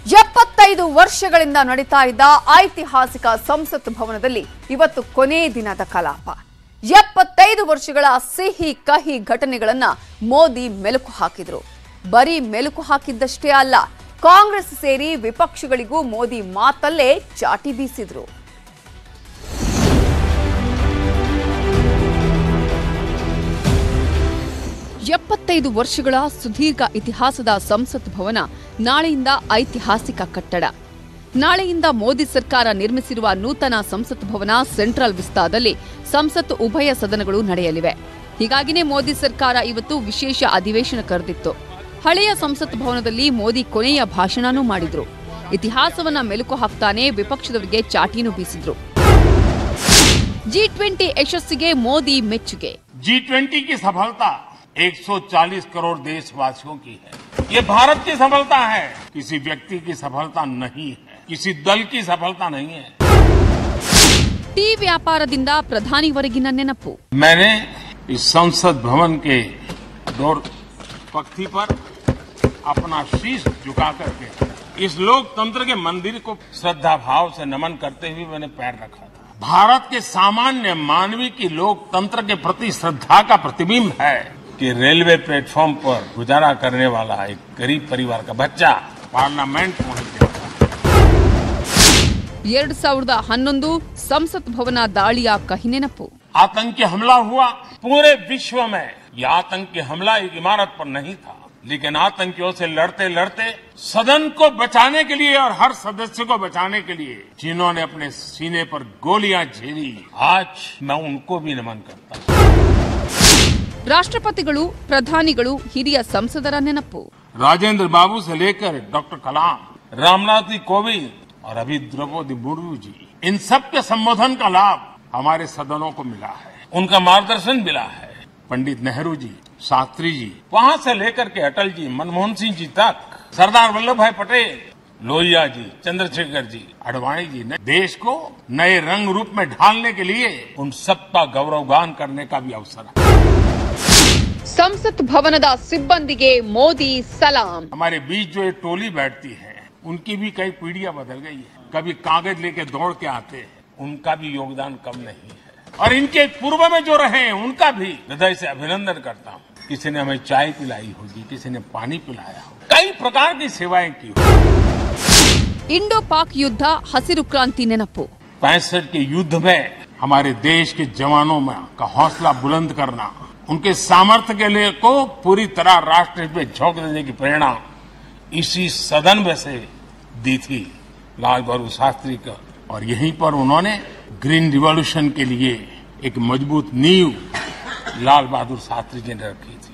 ಎಪ್ಪತ್ತೈದು ವರ್ಷಗಳಿಂದ ನಡೀತಾ ಇದ್ದ ಐತಿಹಾಸಿಕ ಸಂಸತ್ ಭವನದಲ್ಲಿ ಇವತ್ತು ಕೊನೆ ದಿನದ ಕಲಾಪ ಎಪ್ಪತ್ತೈದು ವರ್ಷಗಳ ಸಿಹಿ ಕಹಿ ಘಟನೆಗಳನ್ನ ಮೋದಿ ಮೆಲುಕು ಹಾಕಿದ್ರು ಬರೀ ಮೆಲುಕು ಹಾಕಿದ್ದಷ್ಟೇ ಅಲ್ಲ ಕಾಂಗ್ರೆಸ್ ಸೇರಿ ವಿಪಕ್ಷಗಳಿಗೂ ಮೋದಿ ಮಾತಲ್ಲೇ ಚಾಟಿ ಬೀಸಿದ್ರು ಎಪ್ಪತ್ತೈದು ವರ್ಷಗಳ ಸುದೀರ್ಘ ಇತಿಹಾಸದ ಸಂಸತ್ ಭವನ ನಾಳೆಯಿಂದ ಐತಿಹಾಸಿಕ ಕಟ್ಟಡ ನಾಳೆಯಿಂದ ಮೋದಿ ಸರ್ಕಾರ ನಿರ್ಮಿಸಿರುವ ನೂತನ ಸಂಸತ್ ಭವನ ಸೆಂಟ್ರಲ್ ವಿಸ್ತಾದಲ್ಲಿ ಸಂಸತ್ ಉಭಯ ಸದನಗಳು ನಡೆಯಲಿವೆ ಹೀಗಾಗಿನೇ ಮೋದಿ ಸರ್ಕಾರ ಇವತ್ತು ವಿಶೇಷ ಅಧಿವೇಶನ ಕರೆದಿತ್ತು ಹಳೆಯ ಸಂಸತ್ ಭವನದಲ್ಲಿ ಮೋದಿ ಕೊನೆಯ ಭಾಷಣನೂ ಮಾಡಿದ್ರು ಇತಿಹಾಸವನ್ನ ಮೆಲುಕು ಹಾಕ್ತಾನೆ ವಿಪಕ್ಷದವರಿಗೆ ಚಾಟಿನೂ ಬೀಸಿದ್ರು ಜಿ ಟ್ವೆಂಟಿ ಯಶಸ್ಸಿಗೆ ಮೋದಿ ಮೆಚ್ಚುಗೆ जी ट्वेंटी की सफलता 140 करोड़ देशवासियों की है ये भारत की सफलता है किसी व्यक्ति की सफलता नहीं है किसी दल की सफलता नहीं है ಟೀ ವ್ಯಾಪಾರದಿಂದ ಪ್ರಧಾನಿವರೆಗಿನ ನೆನಪು मैंने इस संसद भवन के दौर पक्ति पर अपना शीश झुका करके इस लोकतंत्र के मंदिर को श्रद्धा भाव से नमन करते हुए मैंने पैर रखा था भारत के सामान्य मानवीय की लोकतंत्र के प्रति श्रद्धा का प्रतिबिंब है कि रेलवे प्लेटफॉर्म पर गुजारा करने वाला एक गरीब परिवार का बच्चा पार्लियामेंट पहुंच गया था ಎರಡ್ ಸಾವಿರದ ಹನ್ನೊಂದು ಸಂಸತ್ ಭವನ ದಾಳಿಯ ಕಹಿ ನೆನಪು आतंकी हमला हुआ पूरे विश्व में यह आतंकी हमला एक इमारत पर नहीं था लेकिन आतंकियों से लड़ते लड़ते सदन को बचाने के लिए और हर सदस्य को बचाने के लिए जिन्होंने अपने सीने पर गोलियां झेली आज मैं उनको भी नमन करता हूं ರಾಷ್ಟ್ರಪತಿಗಳು ಪ್ರಧಾನಿಗಳು ಹಿರಿಯ ಸಂಸದರ ನೆನಪು राजेंद्र बाबू से लेकर डॉक्टर कलाम रामनाथ जी कोविंद और अभी द्रौपदी मुर्मू जी इन सब के संबोधन का लाभ हमारे सदनों को मिला है उनका मार्गदर्शन मिला है पंडित नेहरू जी शास्त्री जी वहां से लेकर के अटल जी मनमोहन सिंह जी तक सरदार वल्लभ भाई पटेल लोहिया जी चंद्रशेखर जी अडवाणी जी ने देश को नए रंग रूप में ढालने के लिए उन सबका गौरवगान करने का भी अवसर है ಸಂಸತ್ ಭವನದ ಸಿಬ್ಬಂದಿಗೆ ಮೋದಿ ಸಲಾಂ हमारे बीच जो ये टोली बैठती है उनकी भी कई पीढ़ियां बदल गई है कभी कागज लेके दौड़ के आते हैं उनका भी योगदान कम नहीं है और इनके पूर्व में जो रहे हैं उनका भी हृदय से अभिनंदन करता हूँ किसी ने हमें चाय पिलाई होगी किसी ने पानी पिलाया हो कई प्रकार की सेवाएं की हो ಇಂಡೋ ಪಾಕ್ ಯುದ್ಧ ಹಸಿರು ಕ್ರಾಂತಿ ನೆನಪು पैंसठ के युद्ध में हमारे देश के जवानों में का हौसला बुलंद करना उनके सामर्थ्य के लिए को पूरी तरह राष्ट्र हित में झोंक देने की प्रेरणा इसी सदन में से दी थी लाल बहादुर शास्त्री का और यहीं पर उन्होंने ग्रीन रिवॉल्यूशन के लिए एक मजबूत नींव लाल बहादुर शास्त्री जी ने रखी थी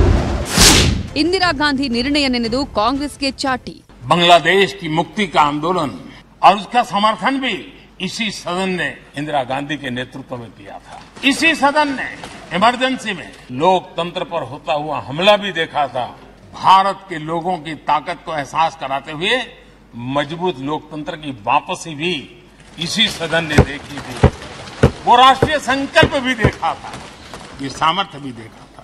ಇಂದಿರಾ ಗಾಂಧಿ ನಿರ್ಣಯ ನೆನೆದು ಕಾಂಗ್ರೆಸ್ಗೆ ಚಾಟಿ बांग्लादेश की मुक्ति का आंदोलन और उसका समर्थन भी इसी सदन ने इंदिरा गांधी के नेतृत्व में किया था इसी सदन ने इमरजेंसी में लोकतंत्र पर होता हुआ हमला भी देखा था भारत के लोगों की ताकत को एहसास कराते हुए मजबूत लोकतंत्र की वापसी भी इसी सदन ने देखी थी वो राष्ट्रीय संकल्प भी देखा था ये सामर्थ्य भी देखा था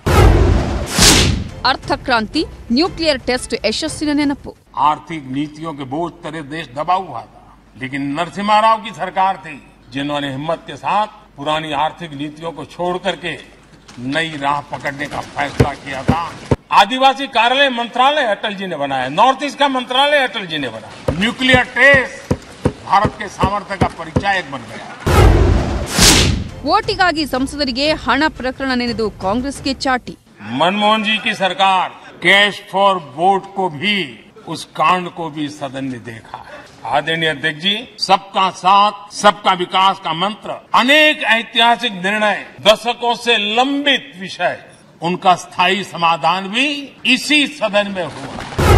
ಅರ್ಥ ಕ್ರಾಂತಿ ನ್ಯೂಕ್ಲಿಯರ್ ಟೆಸ್ಟ್ ಯಶಸ್ಸಿನ ನೆನಪು आर्थिक नीतियों के बोझ तले देश दबा हुआ था लेकिन नरसिम्हा राव की सरकार थी जिन्होंने हिम्मत के साथ पुरानी आर्थिक नीतियों को छोड़ करके नई राह पकड़ने का फैसला किया था आदिवासी कार्यालय मंत्रालय अटल जी ने बनाया नॉर्थ ईस्ट का मंत्रालय अटल जी ने बनाया न्यूक्लियर टेस्ट भारत के सामर्थ्य का परिचायक बन गया ಓಟಿಗಾಗಿ ಸಂಸದರಿಗೆ ಹಣ ಪ್ರಕರಣ ನೆನೆದು ಕಾಂಗ್ರೆಸ್ಗೆ ಚಾಟಿ मनमोहन जी की सरकार कैश फॉर वोट को भी उस कांड को भी सदन ने देखा है आदरणीय अध्यक्ष जी सबका साथ सबका विकास का मंत्र अनेक ऐतिहासिक निर्णय दशकों से लंबित विषय उनका स्थायी समाधान भी इसी सदन में हुआ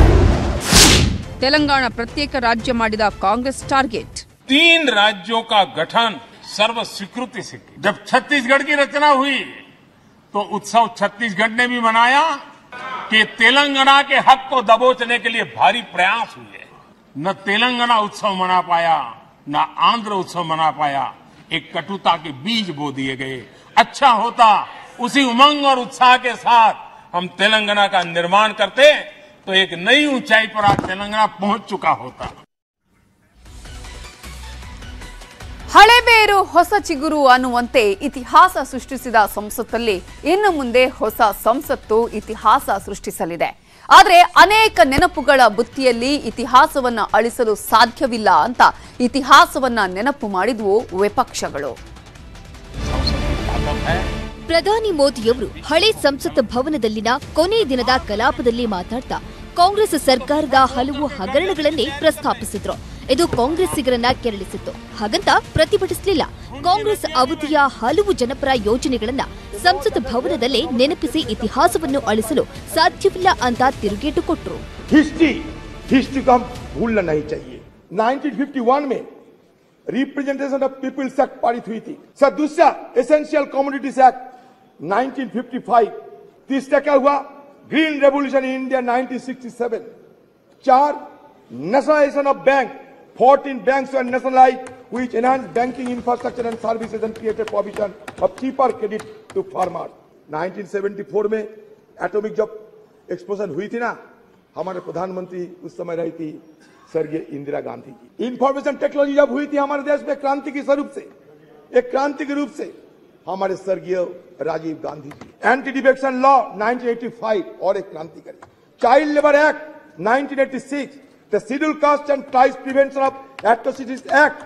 ತೆಲಂಗಾಣ ಪ್ರತ್ಯೇಕ ರಾಜ್ಯ ಮಾಡಿದ ಕಾಂಗ್ರೆಸ್ ಟಾರ್ಗೆಟ್ तीन राज्यों का गठन सर्व स्वीकृति से की। जब छत्तीसगढ़ की रचना हुई तो उत्सव छत्तीसगढ़ ने भी मनाया कि तेलंगाना के हक को दबोचने के लिए भारी प्रयास हुए न तेलंगाना उत्सव मना पाया न आंध्र उत्सव मना पाया एक कटुता के बीज बो दिए गए अच्छा होता उसी उमंग और उत्साह के साथ हम तेलंगाना का निर्माण करते तो एक नई ऊंचाई पर आज तेलंगाना पहुंच चुका होता ಹಳೆಬೇರು ಹೊಸ ಚಿಗುರು ಅನ್ನುವಂತೆ ಇತಿಹಾಸ ಸೃಷ್ಟಿಸಿದ ಸಂಸತ್ತಲ್ಲಿ ಇನ್ನು ಮುಂದೆ ಹೊಸ ಸಂಸತ್ತು ಇತಿಹಾಸ ಸೃಷ್ಟಿಸಲಿದೆ ಆದರೆ ಅನೇಕ ನೆನಪುಗಳ ಬುತ್ತಿಯಲ್ಲಿ ಇತಿಹಾಸವನ್ನ ಅಳಿಸಲು ಸಾಧ್ಯವಿಲ್ಲ ಅಂತ ಇತಿಹಾಸವನ್ನ ನೆನಪು ಮಾಡಿದ್ವು ವಿಪಕ್ಷಗಳು ताकत है ಪ್ರಧಾನಿ ಮೋದಿಯವರು ಹಳೆ ಸಂಸತ್ ಭವನದಲ್ಲಿನ ಕೊನೆ ದಿನದ ಕಲಾಪದಲ್ಲಿ ಮಾತಾಡ್ತಾ ಕಾಂಗ್ರೆಸ್ ಸರ್ಕಾರದ ಹಲವು ಹಗರಣಗಳನ್ನೇ ಪ್ರಸ್ತಾಪಿಸಿದ್ರು ಇದು ಕಾಂಗ್ರೆಸ್ಸಿಗರನ್ನ ಕೆರಳಿಸಿತ್ತು ಹಾಗಂತ ಪ್ರತಿಭಟಿಸಲಿಲ್ಲ ಕಾಂಗ್ರೆಸ್ ಅವಧಿಯ ಹಲವು ಜನಪರ ಯೋಜನೆಗಳನ್ನ ಸಂಸತ್ ಭವನದಲ್ಲೇ ನೆನಪಿಸಿ ಇತಿಹಾಸವನ್ನು ಅಳಿಸಲು ಸಾಧ್ಯವಿಲ್ಲ ಅಂತ ತಿರುಗೇಟು ಕೊಟ್ರು हिस्ट्री हिस्ट्री को हम भूलना नहीं चाहिए 1951 में रिप्रेजेंटेशन ऑफ पीपल्स एक्ट पारित हुई थी सर दूसरा एसेंशियल कम्युनिटीज एक्ट 1955 तीसरा क्या हुआ ग्रीन रेवोल्यूशन इन इंडिया 1967 चार nationalisation of bank 14 banks were nationalized which enhanced banking infrastructure and services and created provision of cheaper credit to farmers 1974 में atomic जब एक्सप्लोजन हुई थी ना हमारे प्रधानमंत्री उस समय रही थी स्वर्गीय इंदिरा गांधी जी इंफॉर्मेशन टेक्नोलॉजी जब हुई थी हमारे देश में क्रांति के स्वरूप से एक क्रांति के रूप से हमारे स्वर्गीय Rajiv Gandhi ji anti defection law 1985 और एक क्रांतिकारी child labour act 1986 the schedule caste and tribes prevention of atrocities act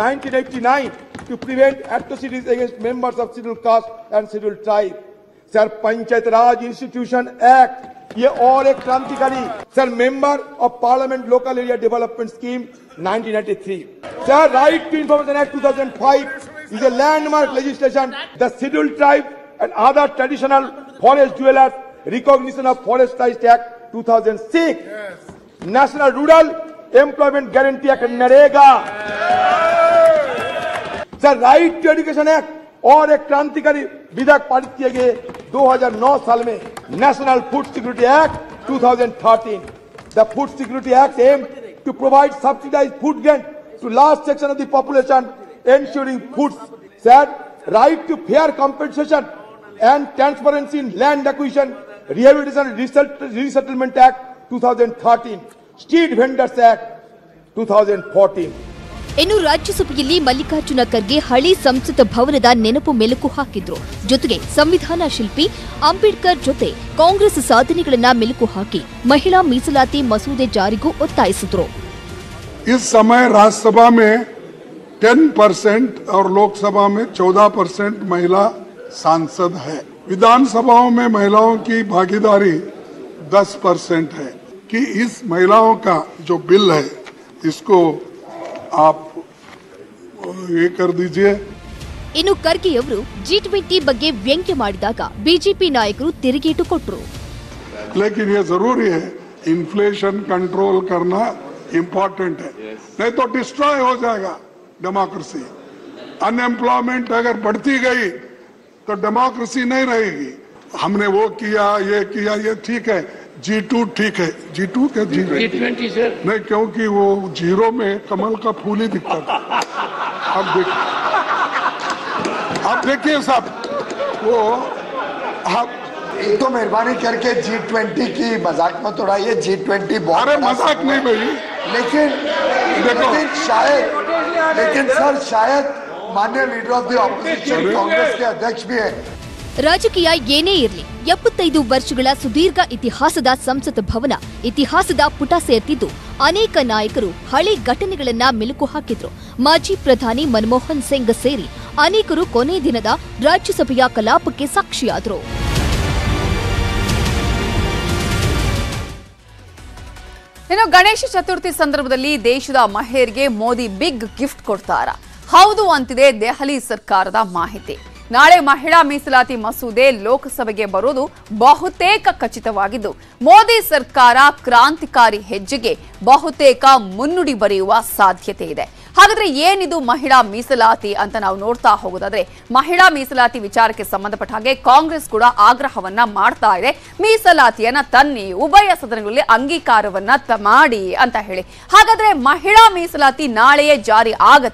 1989 to prevent atrocities against members of scheduled caste and scheduled tribe sir Panchayat Raj institution act ये और एक क्रांतिकारी sir member of parliament local area development scheme 1993 sir right to information act 2005 is a landmark legislation the scheduled tribe and other traditional forest dwellers recognition of forest rights act 2006 national rural employment guarantee act NREGA sir right to education act और एक क्रांतिकारी विधेयक पारित किए गए 2009 साल में national food security act 2013 the food security act aim to provide subsidised food grain to large section of the population ensuring food sir right to fair compensation and transparency in land acquisition rehabilitation and Resettle- resettlement act 2013 street vendors act 2014 ಇನ್ನು ರಾಜ್ಯಸಭೆಯಲ್ಲಿ ಮಲ್ಲಿಕಾರ್ಜುನ ಖರ್ಗೆ ಹಳಿ ಸಂಸತ್ ಭವನದ ನೆನಪು ಮೆಲುಕು ಹಾಕಿದ್ರು ಜೊತೆಗೆ ಸಂವಿಧಾನ ಶಿಲ್ಪಿ ಅಂಬೇಡ್ಕರ್ ಜೊತೆ ಕಾಂಗ್ರೆಸ್ ಸಾಧನೆಗಳನ್ನ ಮೆಲುಕು ಹಾಕಿ ಮಹಿಳಾ ಮೀಸಲಾತಿ ಮಸೂದೆ ಜಾರಿಗೂ ಒತ್ತಾಯಿಸಿದ್ರು इस समय राज्यसभा में 10 परसेंट और लोकसभा में 14 परसेंट महिला सांसद है विधानसभाओं में महिलाओं की भागीदारी 10 परसेंट है कि इस महिलाओं का जो बिल है इसको आप ये कर दीजिए ಇನ್ನು ಖರ್ಗೆಯವರು ಜಿ ಟ್ವೆಂಟಿ ಬಗ್ಗೆ ವ್ಯಂಗ್ಯ ಮಾಡಿದಾಗ ಬಿಜೆಪಿ ನಾಯಕರು ತಿರುಗೇಟು ಕೊಟ್ರು लेकिन ये जरूरी है इन्फ्लेशन कंट्रोल करना इम्पोर्टेंट है नहीं तो डिस्ट्रॉय हो जाएगा डेमोक्रेसी अनएम्प्लॉयमेंट अगर बढ़ती गई तो डेमोक्रेसी नहीं रहेगी हमने वो किया ये किया ये ठीक है जी टू ठीक है जी टू क्या जी ट्वेंटी सर नहीं क्योंकि वो जीरो में कमल का फूल ही दिखता था अब देखिए अब देखिए साहब वो आप एक तो मेहरबानी करके जी ट्वेंटी की मजाक मत उड़ाइए जी ट्वेंटी बहुत अरे बड़ा मजाक समूह नहीं है। भाई लेकिन देखो। लेकिन शायद लेकिन सर शायद माननीय leader of the opposition Congress के अध्यक्ष भी हैं ರಾಜಕೀಯ ಏನೇ ಇರಲಿ ಎಪ್ಪತ್ತೈದು ವರ್ಷಗಳ ಸುದೀರ್ಘ ಇತಿಹಾಸದ ಸಂಸತ್ ಭವನ ಇತಿಹಾಸದ ಪುಟ ಸೇರ್ತಿದ್ದು ಅನೇಕ ನಾಯಕರು ಹಳೆ ಘಟನೆಗಳನ್ನ ಮೆಲುಕು ಹಾಕಿದ್ರು ಮಾಜಿ ಪ್ರಧಾನಿ ಮನಮೋಹನ್ ಸಿಂಗ್ ಸೇರಿ ಅನೇಕರು ಕೊನೆ ದಿನದ ರಾಜ್ಯಸಭೆಯ ಕಲಾಪಕ್ಕೆ ಸಾಕ್ಷಿಯಾದರು ಇನ್ನು ಗಣೇಶ ಚತುರ್ಥಿ ಸಂದರ್ಭದಲ್ಲಿ ದೇಶದ ಮಹಿಳೆಯರಿಗೆ ಮೋದಿ ಬಿಗ್ ಗಿಫ್ಟ್ ಕೊಡ್ತಾರ ಹೌದು ಅಂತಿದೆ ದೆಹಲಿ ಸರ್ಕಾರದ ಮಾಹಿತಿ ನಾಳೆ ಮಹಿಳಾ ಮೀಸಲಾತಿ ಮಸೂದೆ ಲೋಕಸಭೆಗೆ ಬರೋದು ಬಹುತೇಕ ಖಚಿತವಾಗಿದ್ದು ಮೋದಿ ಸರ್ಕಾರ ಕ್ರಾಂತಿಕಾರಿ ಹೆಜ್ಜೆಗೆ ಬಹುತೇಕ ಮುನ್ನುಡಿ ಬರೆಯುವ ಸಾಧ್ಯತೆ ಇದೆ ಹಾಗಾದ್ರೆ ಏನಿದು ಮಹಿಳಾ ಮೀಸಲಾತಿ ಅಂತ ನಾವು ನೋಡ್ತಾ ಹೋಗೋದಾದ್ರೆ ಮಹಿಳಾ ಮೀಸಲಾತಿ ವಿಚಾರಕ್ಕೆ ಸಂಬಂಧಪಟ್ಟ ಹಾಗೆ ಕಾಂಗ್ರೆಸ್ ಕೂಡ ಆಗ್ರಹವನ್ನ ಮಾಡ್ತಾ ಇದೆ ಮೀಸಲಾತಿಯನ್ನ ತನ್ನಿ ಉಭಯ ಸದನಗಳಲ್ಲಿ ಅಂಗೀಕಾರವನ್ನ ತ- ಮಾಡಿ ಅಂತ ಹೇಳಿ ಹಾಗಾದ್ರೆ ಮಹಿಳಾ ಮೀಸಲಾತಿ ನಾಳೆಯೇ ಜಾರಿ ಆಗತ್ತಾ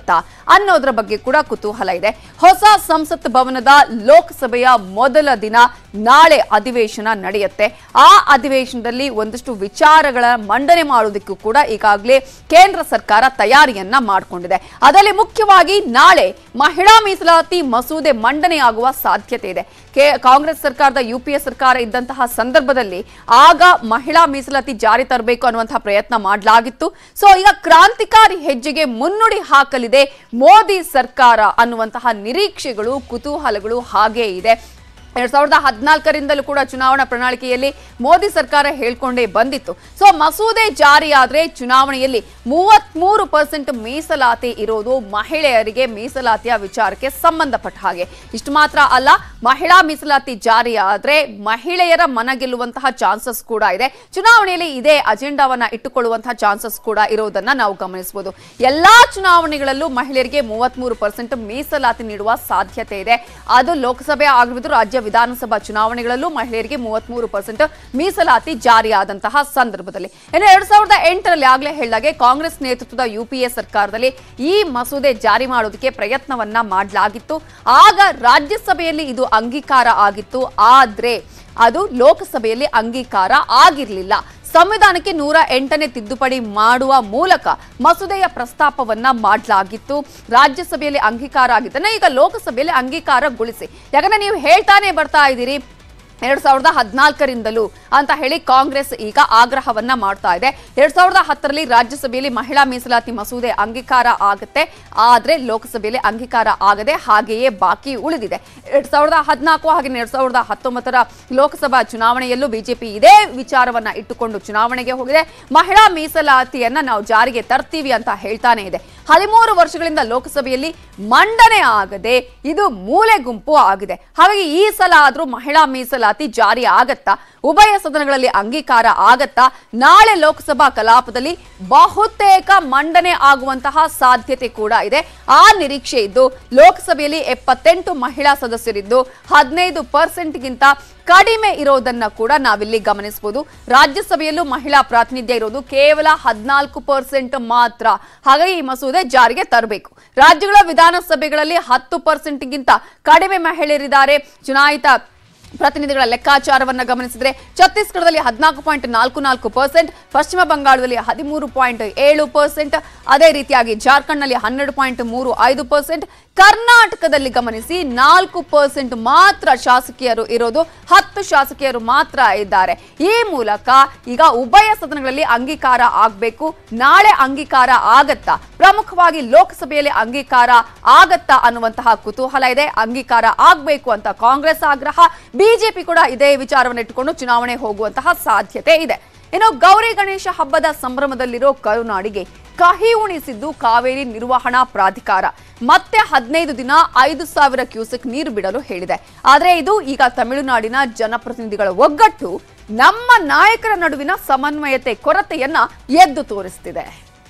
ಅನ್ನೋದ್ರ ಬಗ್ಗೆ ಕೂಡ ಕುತೂಹಲ ಇದೆ ಹೊಸ ಸಂಸತ್ ಭವನದ ಲೋಕಸಭೆಯ ಮೊದಲ ದಿನ ನಾಳೆ ಅಧಿವೇಶನ ನಡೆಯುತ್ತೆ ಆ ಅಧಿವೇಶನದಲ್ಲಿ ಒಂದಷ್ಟು ವಿಚಾರಗಳ ಮಂಡನೆ ಮಾಡೋದಕ್ಕೂ ಕೂಡ ಈಗಾಗಲೇ ಕೇಂದ್ರ ಸರ್ಕಾರ ತಯಾರಿಯನ್ನ ಮಾಡಿಕೊಂಡಿದೆ ಅದರಲ್ಲಿ ಮುಖ್ಯವಾಗಿ ನಾಳೆ ಮಹಿಳಾ ಮೀಸಲಾತಿ ಮಸೂದೆ ಮಂಡನೆಯಾಗುವ ಸಾಧ್ಯತೆ ಇದೆ ಕೆ- ಕಾಂಗ್ರೆಸ್ ಸರ್ಕಾರದ ಯುಪಿಎ ಸರ್ಕಾರ ಇದ್ದಂತಹ ಸಂದರ್ಭದಲ್ಲಿ ಆಗ ಮಹಿಳಾ ಮೀಸಲಾತಿ ಜಾರಿ ತರಬೇಕು ಅನ್ನುವಂತಹ ಪ್ರಯತ್ನ ಮಾಡಲಾಗಿತ್ತು ಸೊ ಈಗ ಕ್ರಾಂತಿಕಾರಿ ಹೆಜ್ಜೆಗೆ ಮುನ್ನುಡಿ ಹಾಕಲಿದೆ ಮೋದಿ ಸರ್ಕಾರ ಅನ್ನುವಂತಹ ನಿರೀಕ್ಷೆಗಳು ಕುತೂಹಲಗಳು ಹಾಗೇ ಇದೆ ಎರಡ್ ಸಾವಿರದ ಹದಿನಾಲ್ಕರಿಂದಲೂ ಕೂಡ ಚುನಾವಣಾ ಪ್ರಣಾಳಿಕೆಯಲ್ಲಿ ಮೋದಿ ಸರ್ಕಾರ ಹೇಳ್ಕೊಂಡೇ ಬಂದಿತ್ತು ಸೊ ಮಸೂದೆ ಜಾರಿಯಾದ್ರೆ ಚುನಾವಣೆಯಲ್ಲಿ ಮೂವತ್ಮೂರು ಪರ್ಸೆಂಟ್ ಮೀಸಲಾತಿ ಇರೋದು ಮಹಿಳೆಯರಿಗೆ ಮೀಸಲಾತಿಯ ವಿಚಾರಕ್ಕೆ ಸಂಬಂಧಪಟ್ಟ ಹಾಗೆ ಇಷ್ಟು ಮಾತ್ರ ಅಲ್ಲ ಮಹಿಳಾ ಮೀಸಲಾತಿ ಜಾರಿಯಾದ್ರೆ ಮಹಿಳೆಯರ ಮನ ಗೆಲ್ಲುವಂತಹ ಚಾನ್ಸಸ್ ಕೂಡ ಇದೆ ಚುನಾವಣೆಯಲ್ಲಿ ಇದೇ ಅಜೆಂಡಾವನ್ನ ಇಟ್ಟುಕೊಳ್ಳುವಂತಹ ಚಾನ್ಸಸ್ ಕೂಡ ಇರೋದನ್ನ ನಾವು ಗಮನಿಸಬಹುದು ಎಲ್ಲಾ ಚುನಾವಣೆಗಳಲ್ಲೂ ಮಹಿಳೆಯರಿಗೆ ಮೂವತ್ಮೂರು ಪರ್ಸೆಂಟ್ ಮೀಸಲಾತಿ ನೀಡುವ ಸಾಧ್ಯತೆ ಇದೆ ಅದು ಲೋಕಸಭೆ ಆಗಿರ್ಬೋದು ರಾಜ್ಯ ವಿಧಾನಸಭಾ ಚುನಾವಣೆಗಳಲ್ಲೂ ಮಹಿಳೆಯರಿಗೆ ಮೂವತ್ಮೂರು ಪರ್ಸೆಂಟ್ ಮೀಸಲಾತಿ ಜಾರಿಯಾದಂತಹ ಸಂದರ್ಭದಲ್ಲಿ ಇನ್ನು ಎರಡ್ ಸಾವಿರದ ಎಂಟರಲ್ಲಿ ಆಗ್ಲೇ ಹೇಳಿದಾಗೆ ಕಾಂಗ್ರೆಸ್ ನೇತೃತ್ವದ ಯುಪಿಎ ಸರ್ಕಾರದಲ್ಲಿ ಈ ಮಸೂದೆ ಜಾರಿ ಮಾಡೋದಕ್ಕೆ ಪ್ರಯತ್ನವನ್ನ ಮಾಡಲಾಗಿತ್ತು ಆಗ ರಾಜ್ಯಸಭೆಯಲ್ಲಿ ಇದು ಅಂಗೀಕಾರ ಆಗಿತ್ತು ಆದ್ರೆ ಅದು ಲೋಕಸಭೆಯಲ್ಲಿ ಅಂಗೀಕಾರ ಆಗಿರಲಿಲ್ಲ ಸಂವಿಧಾನಕ್ಕೆ ನೂರ ಎಂಟನೇ ತಿದ್ದುಪಡಿ ಮಾಡುವ ಮೂಲಕ ಮಸೂದೆಯ ಪ್ರಸ್ತಾಪವನ್ನ ಮಾಡಲಾಗಿತ್ತು ರಾಜ್ಯಸಭೆಯಲ್ಲಿ ಅಂಗೀಕಾರ ಆಗಿದ್ದನ್ನ ಈಗ ಲೋಕಸಭೆಯಲ್ಲಿ ಅಂಗೀಕಾರಗೊಳಿಸಿ ಯಾಕಂದ್ರೆ ನೀವು ಹೇಳ್ತಾನೆ ಬರ್ತಾ ಇದ್ದೀರಿ ಎರಡ್ ಸಾವಿರದ ಹದಿನಾಲ್ಕರಿಂದಲೂ ಅಂತ ಹೇಳಿ ಕಾಂಗ್ರೆಸ್ ಈಗ ಆಗ್ರಹವನ್ನ ಮಾಡ್ತಾ ಇದೆ ಎರಡ್ ಸಾವಿರದ ಹತ್ತರಲ್ಲಿ ರಾಜ್ಯಸಭೆಯಲ್ಲಿ ಮಹಿಳಾ ಮೀಸಲಾತಿ ಮಸೂದೆ ಅಂಗೀಕಾರ ಆಗುತ್ತೆ ಆದ್ರೆ ಲೋಕಸಭೆಯಲ್ಲಿ ಅಂಗೀಕಾರ ಆಗದೆ ಹಾಗೆಯೇ ಬಾಕಿ ಉಳಿದಿದೆ ಎರಡ್ ಸಾವಿರದ ಹದಿನಾಲ್ಕು ಹಾಗೆ ಎರಡ್ ಸಾವಿರದ ಹತ್ತೊಂಬತ್ತರ ಲೋಕಸಭಾ ಚುನಾವಣೆಯಲ್ಲೂ ಬಿಜೆಪಿ ಇದೇ ವಿಚಾರವನ್ನ ಇಟ್ಟುಕೊಂಡು ಚುನಾವಣೆಗೆ ಹೋಗಿದೆ ಮಹಿಳಾ ಮೀಸಲಾತಿಯನ್ನ ನಾವು ಜಾರಿಗೆ ತರ್ತೀವಿ ಅಂತ ಹೇಳ್ತಾನೆ ಇದೆ ಹದಿಮೂರು ವರ್ಷಗಳಿಂದ ಲೋಕಸಭೆಯಲ್ಲಿ ಮಂಡನೆ ಆಗದೆ ಇದು ಮೂಲೆ ಗುಂಪು ಆಗಿದೆ ಹಾಗಾಗಿ ಈ ಸಲ ಆದ್ರೂ ಮಹಿಳಾ ಮೀಸಲಾತಿ ಜಾರಿ ಆಗತ್ತಾ ಉಭಯ ಸದನಗಳಲ್ಲಿ ಅಂಗೀಕಾರ ಆಗತ್ತಾ ನಾಳೆ ಲೋಕಸಭಾ ಕಲಾಪದಲ್ಲಿ ಬಹುತೇಕ ಮಂಡನೆ ಆಗುವಂತಹ ಸಾಧ್ಯತೆ ಕೂಡ ಇದೆ ಆ ನಿರೀಕ್ಷೆ ಇದ್ದು ಲೋಕಸಭೆಯಲ್ಲಿ ಎಪ್ಪತ್ತೆಂಟು ಮಹಿಳಾ ಸದಸ್ಯರಿದ್ದು ಹದಿನೈದು ಪರ್ಸೆಂಟ್ಗಿಂತ ಕಡಿಮೆ ಇರೋದನ್ನ ಕೂಡ ನಾವಿಲ್ಲಿ ಗಮನಿಸಬಹುದು ರಾಜ್ಯಸಭೆಯಲ್ಲೂ ಮಹಿಳಾ ಪ್ರಾತಿನಿಧ್ಯ ಇರೋದು ಕೇವಲ ಹದಿನಾಲ್ಕು ಪರ್ಸೆಂಟ್ ಮಾತ್ರ ಹಾಗಾಗಿ ಈ ಮಸೂದೆ ಜಾರಿಗೆ ತರಬೇಕು ರಾಜ್ಯಗಳ ವಿಧಾನಸಭೆಗಳಲ್ಲಿ ಹತ್ತು ಪರ್ಸೆಂಟ್ಗಿಂತ ಕಡಿಮೆ ಮಹಿಳೆಯರಿದ್ದಾರೆ ಚುನಾಯಿತ ಪ್ರತಿನಿಧಿಗಳ ಲೆಕ್ಕಾಚಾರವನ್ನ ಗಮನಿಸಿದ್ರೆ ಛತ್ತೀಸ್ಗಢದಲ್ಲಿ ಹದಿನಾಲ್ಕು ಪಾಯಿಂಟ್ ನಾಲ್ಕು ನಾಲ್ಕು ಪರ್ಸೆಂಟ್ ಪಶ್ಚಿಮ ಬಂಗಾಳದಲ್ಲಿ ಹದಿಮೂರು ಪಾಯಿಂಟ್ ಏಳು ಪರ್ಸೆಂಟ್ ಅದೇ ರೀತಿಯಾಗಿ ಜಾರ್ಖಂಡ್ನಲ್ಲಿ ಹನ್ನೆರಡು ಪಾಯಿಂಟ್ ಮೂರು ಐದು ಪರ್ಸೆಂಟ್ ಕರ್ನಾಟಕದಲ್ಲಿ ಗಮನಿಸಿ ನಾಲ್ಕು ಪರ್ಸೆಂಟ್ ಮಾತ್ರ ಶಾಸಕಿಯರು ಇರೋದು ಹತ್ತು ಶಾಸಕಿಯರು ಮಾತ್ರ ಇದ್ದಾರೆ ಈ ಮೂಲಕ ಈಗ ಉಭಯ ಸದನಗಳಲ್ಲಿ ಅಂಗೀಕಾರ ಆಗಬೇಕು ನಾಳೆ ಅಂಗೀಕಾರ ಆಗತ್ತಾ ಪ್ರಮುಖವಾಗಿ ಲೋಕಸಭೆಯಲ್ಲಿ ಅಂಗೀಕಾರ ಆಗತ್ತಾ ಅನ್ನುವಂತಹ ಕುತೂಹಲ ಇದೆ ಅಂಗೀಕಾರ ಆಗಬೇಕು ಅಂತ ಕಾಂಗ್ರೆಸ್ ಆಗ್ರಹ ಬಿಜೆಪಿ ಕೂಡ ಇದೇ ವಿಚಾರವನ್ನು ಇಟ್ಟುಕೊಂಡು ಚುನಾವಣೆ ಹೋಗುವಂತಹ ಸಾಧ್ಯತೆ ಇದೆ ಇನ್ನು ಗೌರಿ ಗಣೇಶ ಹಬ್ಬದ ಸಂಭ್ರಮದಲ್ಲಿರೋ ಕರುನಾಡಿಗೆ ಕಹಿ ಉಣಿಸಿದ್ದು ಕಾವೇರಿ ನಿರ್ವಹಣಾ ಪ್ರಾಧಿಕಾರ ಮತ್ತೆ ಹದಿನೈದು ದಿನ ಐದು ಸಾವಿರ ಕ್ಯೂಸೆಕ್ ನೀರು ಬಿಡಲು ಹೇಳಿದೆ ಆದರೆ ಇದು ಈಗ ತಮಿಳುನಾಡಿನ ಜನಪ್ರತಿನಿಧಿಗಳ ಒಗ್ಗಟ್ಟು ನಮ್ಮ ನಾಯಕರ ನಡುವಿನ ಸಮನ್ವಯತೆ ಕೊರತೆಯನ್ನ ಎದ್ದು ತೋರಿಸ್ತಿದೆ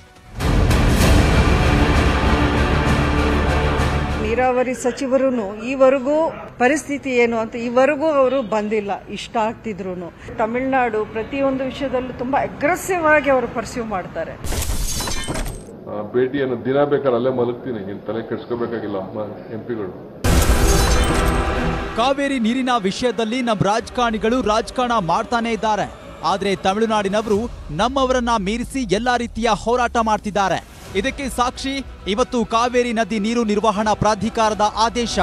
ನೀರಾವರಿ ಸಚಿವರು ಈವರೆಗೂ ಪರಿಸ್ಥಿತಿ ಏನು ಅಂತ ಈವರೆಗೂ ಅವರು ಬಂದಿಲ್ಲ ಇಷ್ಟ ಆಗ್ತಿದ್ರು ತಮಿಳುನಾಡು ಪ್ರತಿಯೊಂದು ವಿಷಯದಲ್ಲೂ ತುಂಬಾ ಅಗ್ರೆಸಿವ್ ಆಗಿ ಅವರು ಪರ್ಸ್ಯೂ ಮಾಡ್ತಾರೆ ಆ, ಭೇಟಿಯನ್ನು ದಿನ ಬೇಕಾದ್ರೆ ಅಲ್ಲೇ ಮಲಗ್ತೀನಿ ನೀನು ತಲೆ ಕೆಡ್ಸ್ಕೋಬೇಕಾಗಿಲ್ಲ ಎಂ ಪಿಗಳು ಕಾವೇರಿ ನೀರಿನ ವಿಷಯದಲ್ಲಿ ನಮ್ಮ ರಾಜಕಾರಣಿಗಳು ರಾಜಕಾರಣ ಮಾಡ್ತಾನೆ ಇದ್ದಾರೆ ಆದ್ರೆ ತಮಿಳುನಾಡಿನವರು ನಮ್ಮವರನ್ನ ಮೀರಿಸಿ ಎಲ್ಲಾ ರೀತಿಯ ಹೋರಾಟ ಮಾಡ್ತಿದ್ದಾರೆ ಇದಕ್ಕೆ ಸಾಕ್ಷಿ ಇವತ್ತು ಕಾವೇರಿ ನದಿ ನೀರು ನಿರ್ವಹಣಾ ಪ್ರಾಧಿಕಾರದ ಆದೇಶ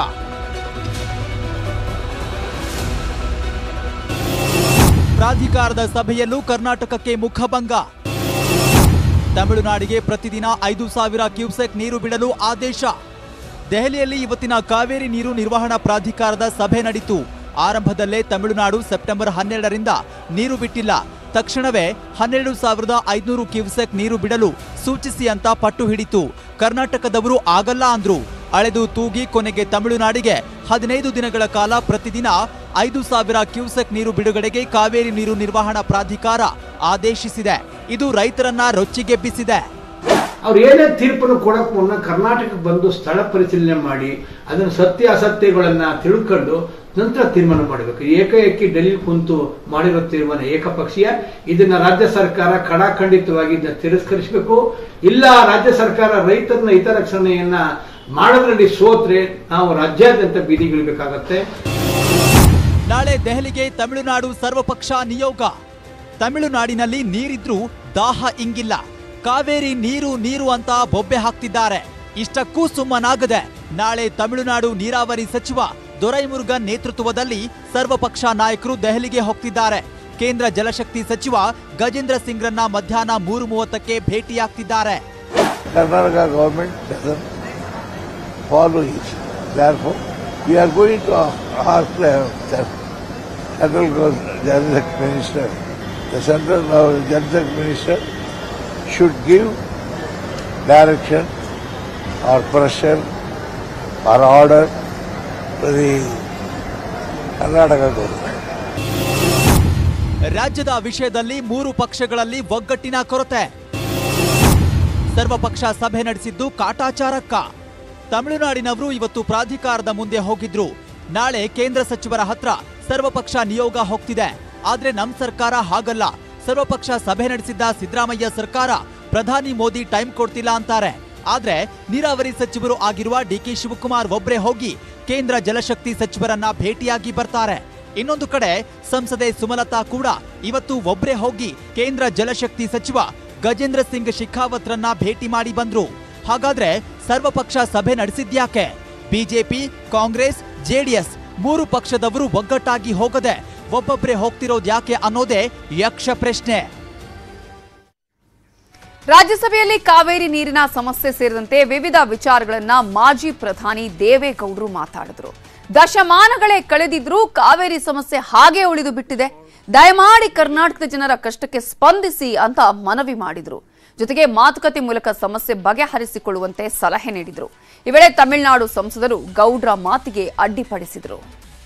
ಪ್ರಾಧಿಕಾರದ ಸಭೆಯಲ್ಲೂ ಕರ್ನಾಟಕಕ್ಕೆ ಮುಖಭಂಗ ತಮಿಳುನಾಡಿಗೆ ಪ್ರತಿದಿನ ಐದು ಸಾವಿರ ಕ್ಯೂಸೆಕ್ ನೀರು ಬಿಡಲು ಆದೇಶ ದೆಹಲಿಯಲ್ಲಿ ಇವತ್ತಿನ ಕಾವೇರಿ ನೀರು ನಿರ್ವಹಣಾ ಪ್ರಾಧಿಕಾರದ ಸಭೆ ನಡೆಯಿತು ಆರಂಭದಲ್ಲೇ ತಮಿಳುನಾಡು ಸೆಪ್ಟೆಂಬರ್ ಹನ್ನೆರಡರಿಂದ ನೀರು ಬಿಟ್ಟಿಲ್ಲ ತಕ್ಷಣವೇ ಹನ್ನೆರಡು ಸಾವಿರದ ಐದುನೂರು ಕ್ಯೂಸೆಕ್ ನೀರು ಬಿಡಲು ಸೂಚಿಸಿ ಅಂತ ಪಟ್ಟು ಹಿಡಿತು ಕರ್ನಾಟಕದವರು ಆಗಲ್ಲ ಅಂದ್ರು ಅಳೆದು ತೂಗಿ ಕೊನೆಗೆ ತಮಿಳುನಾಡಿಗೆ ಹದಿನೈದು ದಿನಗಳ ಕಾಲ ಪ್ರತಿದಿನ ಐದು ಸಾವಿರ ಕ್ಯೂಸೆಕ್ ನೀರು ಬಿಡುಗಡೆಗೆ ಕಾವೇರಿ ನೀರು ನಿರ್ವಹಣಾ ಪ್ರಾಧಿಕಾರ ಆದೇಶಿಸಿದೆ ಇದು ರೈತರನ್ನ ರೊಚ್ಚಿಗೆಬ್ಬಿಸಿದೆ ಅವ್ರು ಏನೇ ತೀರ್ಪನ್ನು ಕೊಡಕ್ ಮುನ್ನ ಕರ್ನಾಟಕಕ್ಕೆ ಬಂದು ಸ್ಥಳ ಪರಿಶೀಲನೆ ಮಾಡಿ ಅದನ್ನ ಸತ್ಯ ಅಸತ್ಯಗಳನ್ನ ತಿಳ್ಕೊಂಡು ನಂತರ ತೀರ್ಮಾನ ಮಾಡಬೇಕು ಏಕಾಏಕಿ ಡೆಲ್ಲಿ ಕುಂತು ಮಾಡಿರೋ ತೀರ್ಮಾನ ಏಕಪಕ್ಷೀಯ ಇದನ್ನ ರಾಜ್ಯ ಸರ್ಕಾರ ಕಡಾಖಂಡಿತವಾಗಿ ಇದನ್ನ ತಿರಸ್ಕರಿಸಬೇಕು ಇಲ್ಲ ರಾಜ್ಯ ಸರ್ಕಾರ ರೈತರನ್ನ ಹಿತರಕ್ಷಣೆಯನ್ನ ಮಾಡೋದ್ರಲ್ಲಿ ಸೋತ್ರೆ ನಾವು ರಾಜ್ಯಾದ್ಯಂತ ಬೀದಿಗಿಳಿಬೇಕಾಗತ್ತೆ ನಾಳೆ ದೆಹಲಿಗೆ ತಮಿಳುನಾಡು ಸರ್ವಪಕ್ಷ ನಿಯೋಗ ತಮಿಳುನಾಡಿನಲ್ಲಿ ನೀರಿದ್ರೂ ದಾಹ ಇಂಗಿಲ್ಲ ಕಾವೇರಿ ನೀರು ನೀರು ಅಂತ ಬೊಬ್ಬೆ ಹಾಕ್ತಿದ್ದಾರೆ ಇಷ್ಟಕ್ಕೂ ಸುಮ್ಮನಾಗದೆ ನಾಳೆ ತಮಿಳುನಾಡು ನೀರಾವರಿ ಸಚಿವ ದೊರೈಮುರುಗನ್ ನೇತೃತ್ವದಲ್ಲಿ ಸರ್ವಪಕ್ಷ ನಾಯಕರು ದೆಹಲಿಗೆ ಹೋಗ್ತಿದ್ದಾರೆ ಕೇಂದ್ರ ಜಲಶಕ್ತಿ ಸಚಿವ ಗಜೇಂದ್ರ ಸಿಂಗ್ರನ್ನ ಮಧ್ಯಾಹ್ನ ಮೂರು ಮೂವತ್ತಕ್ಕೆ ಭೇಟಿಯಾಗ್ತಿದ್ದಾರೆ Karnataka government doesn't follow it. Therefore, we are going to ask the central Jal Minister, the central Jal Minister should give direction or pressure or order to the Karnataka government. ರಾಜ್ಯದ ವಿಷಯದಲ್ಲಿ ಮೂರು ಪಕ್ಷಗಳಲ್ಲಿ ಒಗ್ಗಟ್ಟಿನ ಕೊರತೆ ಸರ್ವಪಕ್ಷ ಸಭೆ ನಡೆಸಿದ್ದು ಕಾಟಾಚಾರಕ್ಕ ತಮಿಳುನಾಡಿನವರು ಇವತ್ತು ಪ್ರಾಧಿಕಾರದ ಮುಂದೆ ಹೋಗಿದ್ರು ನಾಳೆ ಕೇಂದ್ರ ಸಚಿವರ ಹತ್ರ ಸರ್ವಪಕ್ಷ ನಿಯೋಗ ಹೋಗ್ತಿದೆ ಆದ್ರೆ ನಮ್ ಸರ್ಕಾರ ಹಾಗಲ್ಲ ಸರ್ವಪಕ್ಷ ಸಭೆ ನಡೆಸಿದ್ದ ಸಿದ್ದರಾಮಯ್ಯ ಸರ್ಕಾರ ಪ್ರಧಾನಿ ಮೋದಿ ಟೈಮ್ ಕೊಡ್ತಿಲ್ಲ ಅಂತಾರೆ ಆದ್ರೆ ನೀರಾವರಿ ಸಚಿವರು ಆಗಿರುವ ಡಿಕೆ ಶಿವಕುಮಾರ್ ಒಬ್ರೇ ಹೋಗಿ ಕೇಂದ್ರ ಜಲಶಕ್ತಿ ಸಚಿವರನ್ನ ಭೇಟಿಯಾಗಿ ಬರ್ತಾರೆ ಇನ್ನೊಂದು ಕಡೆ ಸಂಸದೆ ಸುಮಲತಾ ಕೂಡ ಇವತ್ತು ಒಬ್ರೇ ಹೋಗಿ ಕೇಂದ್ರ ಜಲಶಕ್ತಿ ಸಚಿವ ಗಜೇಂದ್ರ ಸಿಂಗ್ ಶೆಖಾವತ್ರನ್ನ ಭೇಟಿ ಮಾಡಿ ಬಂದ್ರು ಹಾಗಾದ್ರೆ ಸರ್ವಪಕ್ಷ ಸಭೆ ನಡೆಸಿದ್ಯಾಕೆ ಬಿಜೆಪಿ ಕಾಂಗ್ರೆಸ್ ಜೆಡಿಎಸ್ ಮೂರು ಪಕ್ಷದವರು ಒಗ್ಗಟ್ಟಾಗಿ ಹೋಗದೆ ಒಬ್ಬೊಬ್ರೆ ಹೋಗ್ತಿರೋದ್ಯಾಕೆ ಅನ್ನೋದೇ ಯಕ್ಷ ಪ್ರಶ್ನೆ ರಾಜ್ಯಸಭೆಯಲ್ಲಿ ಕಾವೇರಿ ನೀರಿನ ಸಮಸ್ಯೆ ಸೇರಿದಂತೆ ವಿವಿಧ ವಿಚಾರಗಳನ್ನ ಮಾಜಿ ಪ್ರಧಾನಿ ದೇವೇಗೌಡರು ಮಾತಾಡಿದ್ರು ದಶಮಾನಗಳೇ ಕಳೆದಿದ್ರೂ ಕಾವೇರಿ ಸಮಸ್ಯೆ ಹಾಗೆ ಉಳಿದು ಬಿಟ್ಟಿದೆ ದಯಮಾಡಿ ಕರ್ನಾಟಕದ ಜನರ ಕಷ್ಟಕ್ಕೆ ಸ್ಪಂದಿಸಿ ಅಂತ ಮನವಿ ಮಾಡಿದ್ರು ಜೊತೆಗೆ ಮಾತುಕತೆ ಮೂಲಕ ಸಮಸ್ಯೆ ಬಗೆಹರಿಸಿಕೊಳ್ಳುವಂತೆ ಸಲಹೆ ನೀಡಿದ್ರು ಈ ವೇಳೆ ತಮಿಳುನಾಡು ಸಂಸದರು ಗೌಡ್ರ ಮಾತಿಗೆ ಅಡ್ಡಿಪಡಿಸಿದ್ರು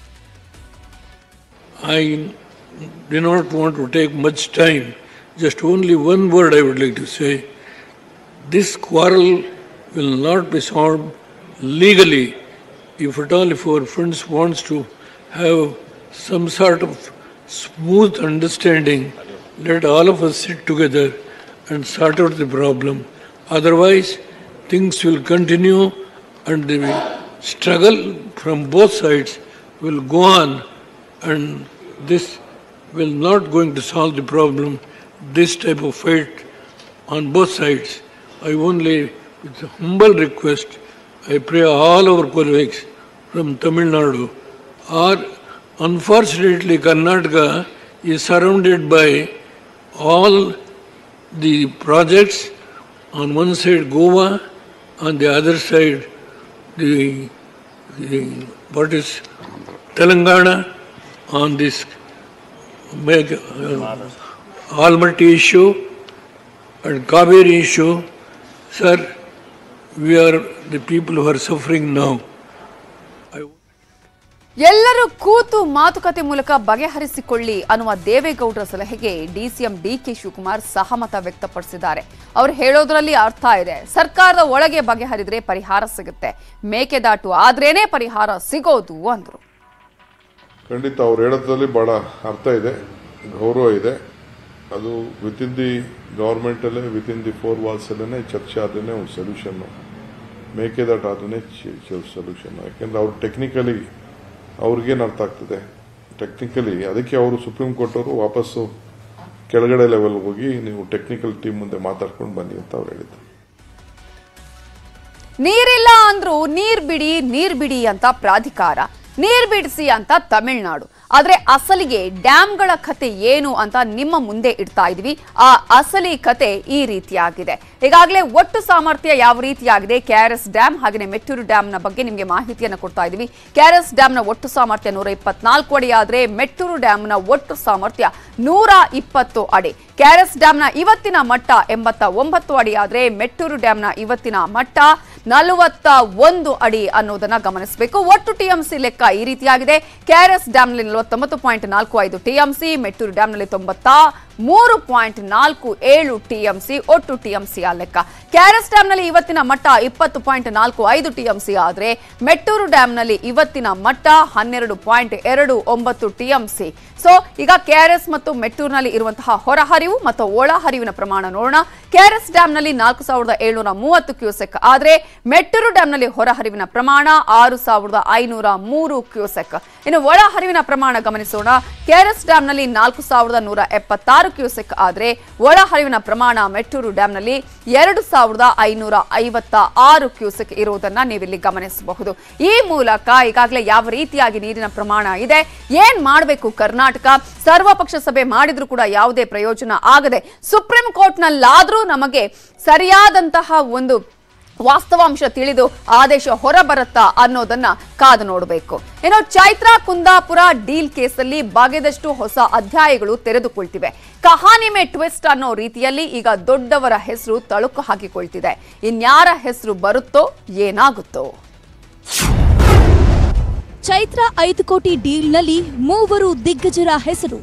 I do not want to take much time. Just only one word I would like to say. This quarrel will not be solved legally. If at all, if our friends wants to have some sort of smooth understanding, let all of us sit together and sort out the problem. Otherwise, things will continue and the struggle from both sides will go on and this will not going to solve the problem. This type of fight on both sides. I only, with a humble request, I pray all our colleagues from Tamil Nadu are unfortunately Karnataka is surrounded by all the projects on one side Goa, on the other side the, the what is Telangana on this mega, uh, Almaty issue and Kaveri issue. Sir, we are the people who are suffering now. ಎಲ್ಲರೂ ಕೂತು ಮಾತುಕತೆ ಮೂಲಕ ಬಗೆಹರಿಸಿಕೊಳ್ಳಿ ಅನ್ನುವ ದೇವೇಗೌಡರ ಸಲಹೆಗೆ DCM DK Shivakumar ಸಹಮತ ವ್ಯಕ್ತಪಡಿಸಿದ್ದಾರೆ ಅವರು ಹೇಳೋದ್ರಲ್ಲಿ ಅರ್ಥ ಇದೆ ಸರ್ಕಾರದ ಒಳಗೆ ಬಗೆಹರಿದ್ರೆ ಪರಿಹಾರ ಸಿಗುತ್ತೆ ಮೇಕೆದಾಟು ಆದ್ರೇನೆ ಪರಿಹಾರ ಸಿಗೋದು ಅಂದ್ರು ಖಂಡಿತ ಅವ್ರು ಹೇಳೋದ್ರಲ್ಲಿ ಬಹಳ ಅರ್ಥ ಇದೆ ಗೌರವ ಇದೆ ಅದು ವಿತಿನ್ ದಿ ಗೌರ್ಮೆಂಟಲ್ಲೇ ವಿತಿನ್ ದಿ ಫೋರ್ ವಾಲ್ಸಲ್ಲೇ ಚರ್ಚೆ ಆದ್ರೇ ಒಂದು ಸೊಲ್ಯೂಷನ್ನು ಮೇಕೆದಾಟ ಆದ್ರೇ ಸೊಲ್ಯೂಷನ್ ಯಾಕೆಂದ್ರೆ ಅವ್ರು ಟೆಕ್ನಿಕಲಿ ಅವ್ರಿಗೇನು ಅರ್ಥ ಆಗ್ತದೆ ಟೆಕ್ನಿಕಲಿ ಅದಕ್ಕೆ ಅವರು ಸುಪ್ರೀಂ ಕೋರ್ಟ್ ಅವರು ವಾಪಸ್ಸು ಕೆಳಗಡೆ ಲೆವೆಲ್ ಹೋಗಿ ನೀವು ಟೆಕ್ನಿಕಲ್ ಟೀಮ್ ಮುಂದೆ ಮಾತಾಡ್ಕೊಂಡು ಬನ್ನಿ ಅಂತ ಅವ್ರು ಹೇಳಿದ್ರು ನೀರಿಲ್ಲ ಅಂದ್ರು ನೀರ್ ಬಿಡಿ ನೀರ್ ಬಿಡಿ ಅಂತ ಪ್ರಾಧಿಕಾರ ನೀರ್ ಬಿಡಿಸಿ ಅಂತ ತಮಿಳ್ನಾಡು ಆದ್ರೆ ಅಸಲಿಗೆ ಡ್ಯಾಂಗಳ ಕತೆ ಏನು ಅಂತ ನಿಮ್ಮ ಮುಂದೆ ಇಡ್ತಾ ಇದೀವಿ ಆ ಅಸಲಿ ಕತೆ ಈ ರೀತಿಯಾಗಿದೆ ಈಗಾಗಲೇ ಒಟ್ಟು ಸಾಮರ್ಥ್ಯ ಯಾವ ರೀತಿಯಾಗಿದೆ ಕೆಆರ್ಎಸ್ ಡ್ಯಾಮ್ ಹಾಗೆಯೇ ಮೆಟ್ಟೂರು ಡ್ಯಾಂನ ಬಗ್ಗೆ ನಿಮಗೆ ಮಾಹಿತಿಯನ್ನು ಕೊಡ್ತಾ ಇದೀವಿ ಕೆಆರ್ಎಸ್ ಡ್ಯಾಂನ ಒಟ್ಟು ಸಾಮರ್ಥ್ಯ ನೂರ ಇಪ್ಪತ್ನಾಲ್ಕು ಅಡಿ ಆದ್ರೆ ಮೆಟ್ಟೂರು ಡ್ಯಾಂನ ಒಟ್ಟು ಸಾಮರ್ಥ್ಯ ನೂರ ಇಪ್ಪತ್ತು ಅಡಿ ಕೆಆರ್ಎಸ್ ಡ್ಯಾಂನ ಇವತ್ತಿನ ಮಟ್ಟ ಎಂಬತ್ತ ಒಂಬತ್ತು ಅಡಿ ಆದ್ರೆ ಮೆಟ್ಟೂರು ಡ್ಯಾಂನ ಇವತ್ತಿನ ಮಟ್ಟ ನಲವತ್ತ ಒಂದು ಅಡಿ ಅನ್ನೋದನ್ನ ಗಮನಿಸಬೇಕು ಒಟ್ಟು ಟಿಎಂಸಿ ಲೆಕ್ಕ ಈ ರೀತಿಯಾಗಿದೆ ಕೆಆರ್ಎಸ್ ಡ್ಯಾಂನಲ್ಲಿ ನಲವತ್ತೊಂಬತ್ತು ಪಾಯಿಂಟ್ ನಾಲ್ಕು ಐದು ಟಿಎಂಸಿ ಮೆಟ್ಟೂರು ಡ್ಯಾಂನಲ್ಲಿ ತೊಂಬತ್ತ ಮೂರು ಪಾಯಿಂಟ್ ನಾಲ್ಕು ಏಳು ಟಿಎಂಸಿ ಒಟ್ಟು ಟಿಎಂಸಿ ಲೆಕ್ಕ ಕೆಆರ್ಎಸ್ ಡ್ಯಾಂನಲ್ಲಿ ಇವತ್ತಿನ ಮಟ್ಟ ಇಪ್ಪತ್ತು ಪಾಯಿಂಟ್ ನಾಲ್ಕು ಐದು ಟಿಎಂಸಿ ಆದರೆ ಮೆಟ್ಟೂರು ಡ್ಯಾಂನಲ್ಲಿ ಇವತ್ತಿನ ಮಟ್ಟ ಹನ್ನೆರಡು ಪಾಯಿಂಟ್ ಎರಡು ಒಂಬತ್ತು ಟಿಎಂಸಿ ಸೊ ಈಗ ಕೆಆರ್ಎಸ್ ಮತ್ತು ಮೆಟ್ಟೂರಿನಲ್ಲಿ ಇರುವಂತಹ ಹೊರಹರಿವು ಮತ್ತು ಒಳಹರಿವಿನ ಪ್ರಮಾಣ ನೋಡೋಣ ಕೆಆರ್ಎಸ್ ಡ್ಯಾಂನಲ್ಲಿ ನಾಲ್ಕು ಸಾವಿರದ ಏಳ್ನೂರ ಮೂವತ್ತು ಕ್ಯೂಸೆಕ್ ಆದರೆ ಮೆಟ್ಟೂರು ಡ್ಯಾಂನಲ್ಲಿ ಹೊರಹರಿವಿನ ಪ್ರಮಾಣ ಆರು ಸಾವಿರದ ಐನೂರ ಮೂರು ಕ್ಯೂಸೆಕ್ ಇನ್ನು ಒಳಹರಿವಿನ ಪ್ರಮಾಣ ಗಮನಿಸೋಣ ಕೆಆರ್ಎಸ್ ಡ್ಯಾಂನಲ್ಲಿ ನಾಲ್ಕು ಸಾವಿರದ ನೂರ ಎಪ್ಪತ್ತಾರು ಕ್ಯೂಸೆಕ್ ಆದರೆ ಒಳಹರಿವಿನ ಪ್ರಮಾಣ ಮೆಟ್ಟೂರು ಡ್ಯಾಂನಲ್ಲಿ ಎರಡು ಸಾವಿರದ ಐನೂರ ಐವತ್ತ ಆರು ಕ್ಯೂಸೆಕ್ ಇರುವುದನ್ನ ನೀವಿಲ್ಲಿ ಗಮನಿಸಬಹುದು ಈ ಮೂಲಕ ಈಗಾಗಲೇ ಯಾವ ರೀತಿಯಾಗಿ ನೀರಿನ ಪ್ರಮಾಣ ಇದೆ ಏನ್ ಮಾಡಬೇಕು ಕರ್ನಾಟಕ ಸರ್ವಪಕ್ಷ ಸಭೆ ಮಾಡಿದ್ರೂ ಕೂಡ ಯಾವುದೇ ಪ್ರಯೋಜನ ಆಗದೆ ಸುಪ್ರೀಂ ಕೋರ್ಟ್ನಲ್ಲಾದ್ರೂ ನಮಗೆ ಸರಿಯಾದಂತಹ ಒಂದು ವಾಸ್ತವಾಂಶ ತಿಳಿದು ಆದೇಶ ಹೊರಬರುತ್ತಾ ಅನ್ನೋದನ್ನ ಕಾದು ನೋಡಬೇಕು ಇನ್ನು ಚೈತ್ರ ಕುಂದಾಪುರ ಡೀಲ್ ಕೇಸಲ್ಲಿ ಬಗೆದಷ್ಟು ಹೊಸ ಅಧ್ಯಾಯಗಳು ತೆರೆದುಕೊಳ್ತಿವೆ ಕಹಾನಿ ಮೇ ಟ್ವಿಸ್ಟ್ ಅನ್ನೋ ರೀತಿಯಲ್ಲಿ ಈಗ ದೊಡ್ಡವರ ಹೆಸರು ತಳುಕು ಹಾಕಿಕೊಳ್ತಿದೆ ಇನ್ಯಾರ ಹೆಸರು ಬರುತ್ತೋ ಏನಾಗುತ್ತೋ ಚೈತ್ರ ಐದು ಕೋಟಿ ಡೀಲ್ನಲ್ಲಿ ಮೂವರು ದಿಗ್ಗಜರ ಹೆಸರು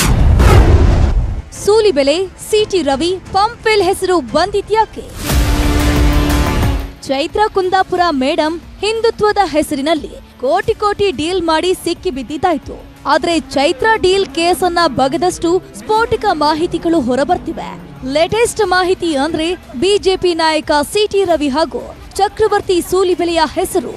ಸೂಲಿಬೆಲೆ ಸಿಟಿ ರವಿ ಪಂಪ್ವೆಲ್ ಹೆಸರು ಬಂದಿದ್ಯಾಕೆ ಚೈತ್ರ ಕುಂದಾಪುರ ಮೇಡಂ ಹಿಂದುತ್ವದ ಹೆಸರಿನಲ್ಲಿ ಕೋಟಿ ಕೋಟಿ ಡೀಲ್ ಮಾಡಿ ಸಿಕ್ಕಿ ಬಿದ್ದಿದ್ದಾಯ್ತು ಆದ್ರೆ ಚೈತ್ರ ಡೀಲ್ ಕೇಸನ್ನ ಬಗೆದಷ್ಟು ಸ್ಫೋಟಕ ಮಾಹಿತಿಗಳು ಹೊರಬರ್ತಿವೆ ಲೇಟೆಸ್ಟ್ ಮಾಹಿತಿ ಅಂದ್ರೆ ಬಿಜೆಪಿ ನಾಯಕ ಸಿಟಿ ರವಿ ಹಾಗೂ ಚಕ್ರವರ್ತಿ ಸೂಲಿಬೆಲೆಯ ಹೆಸರು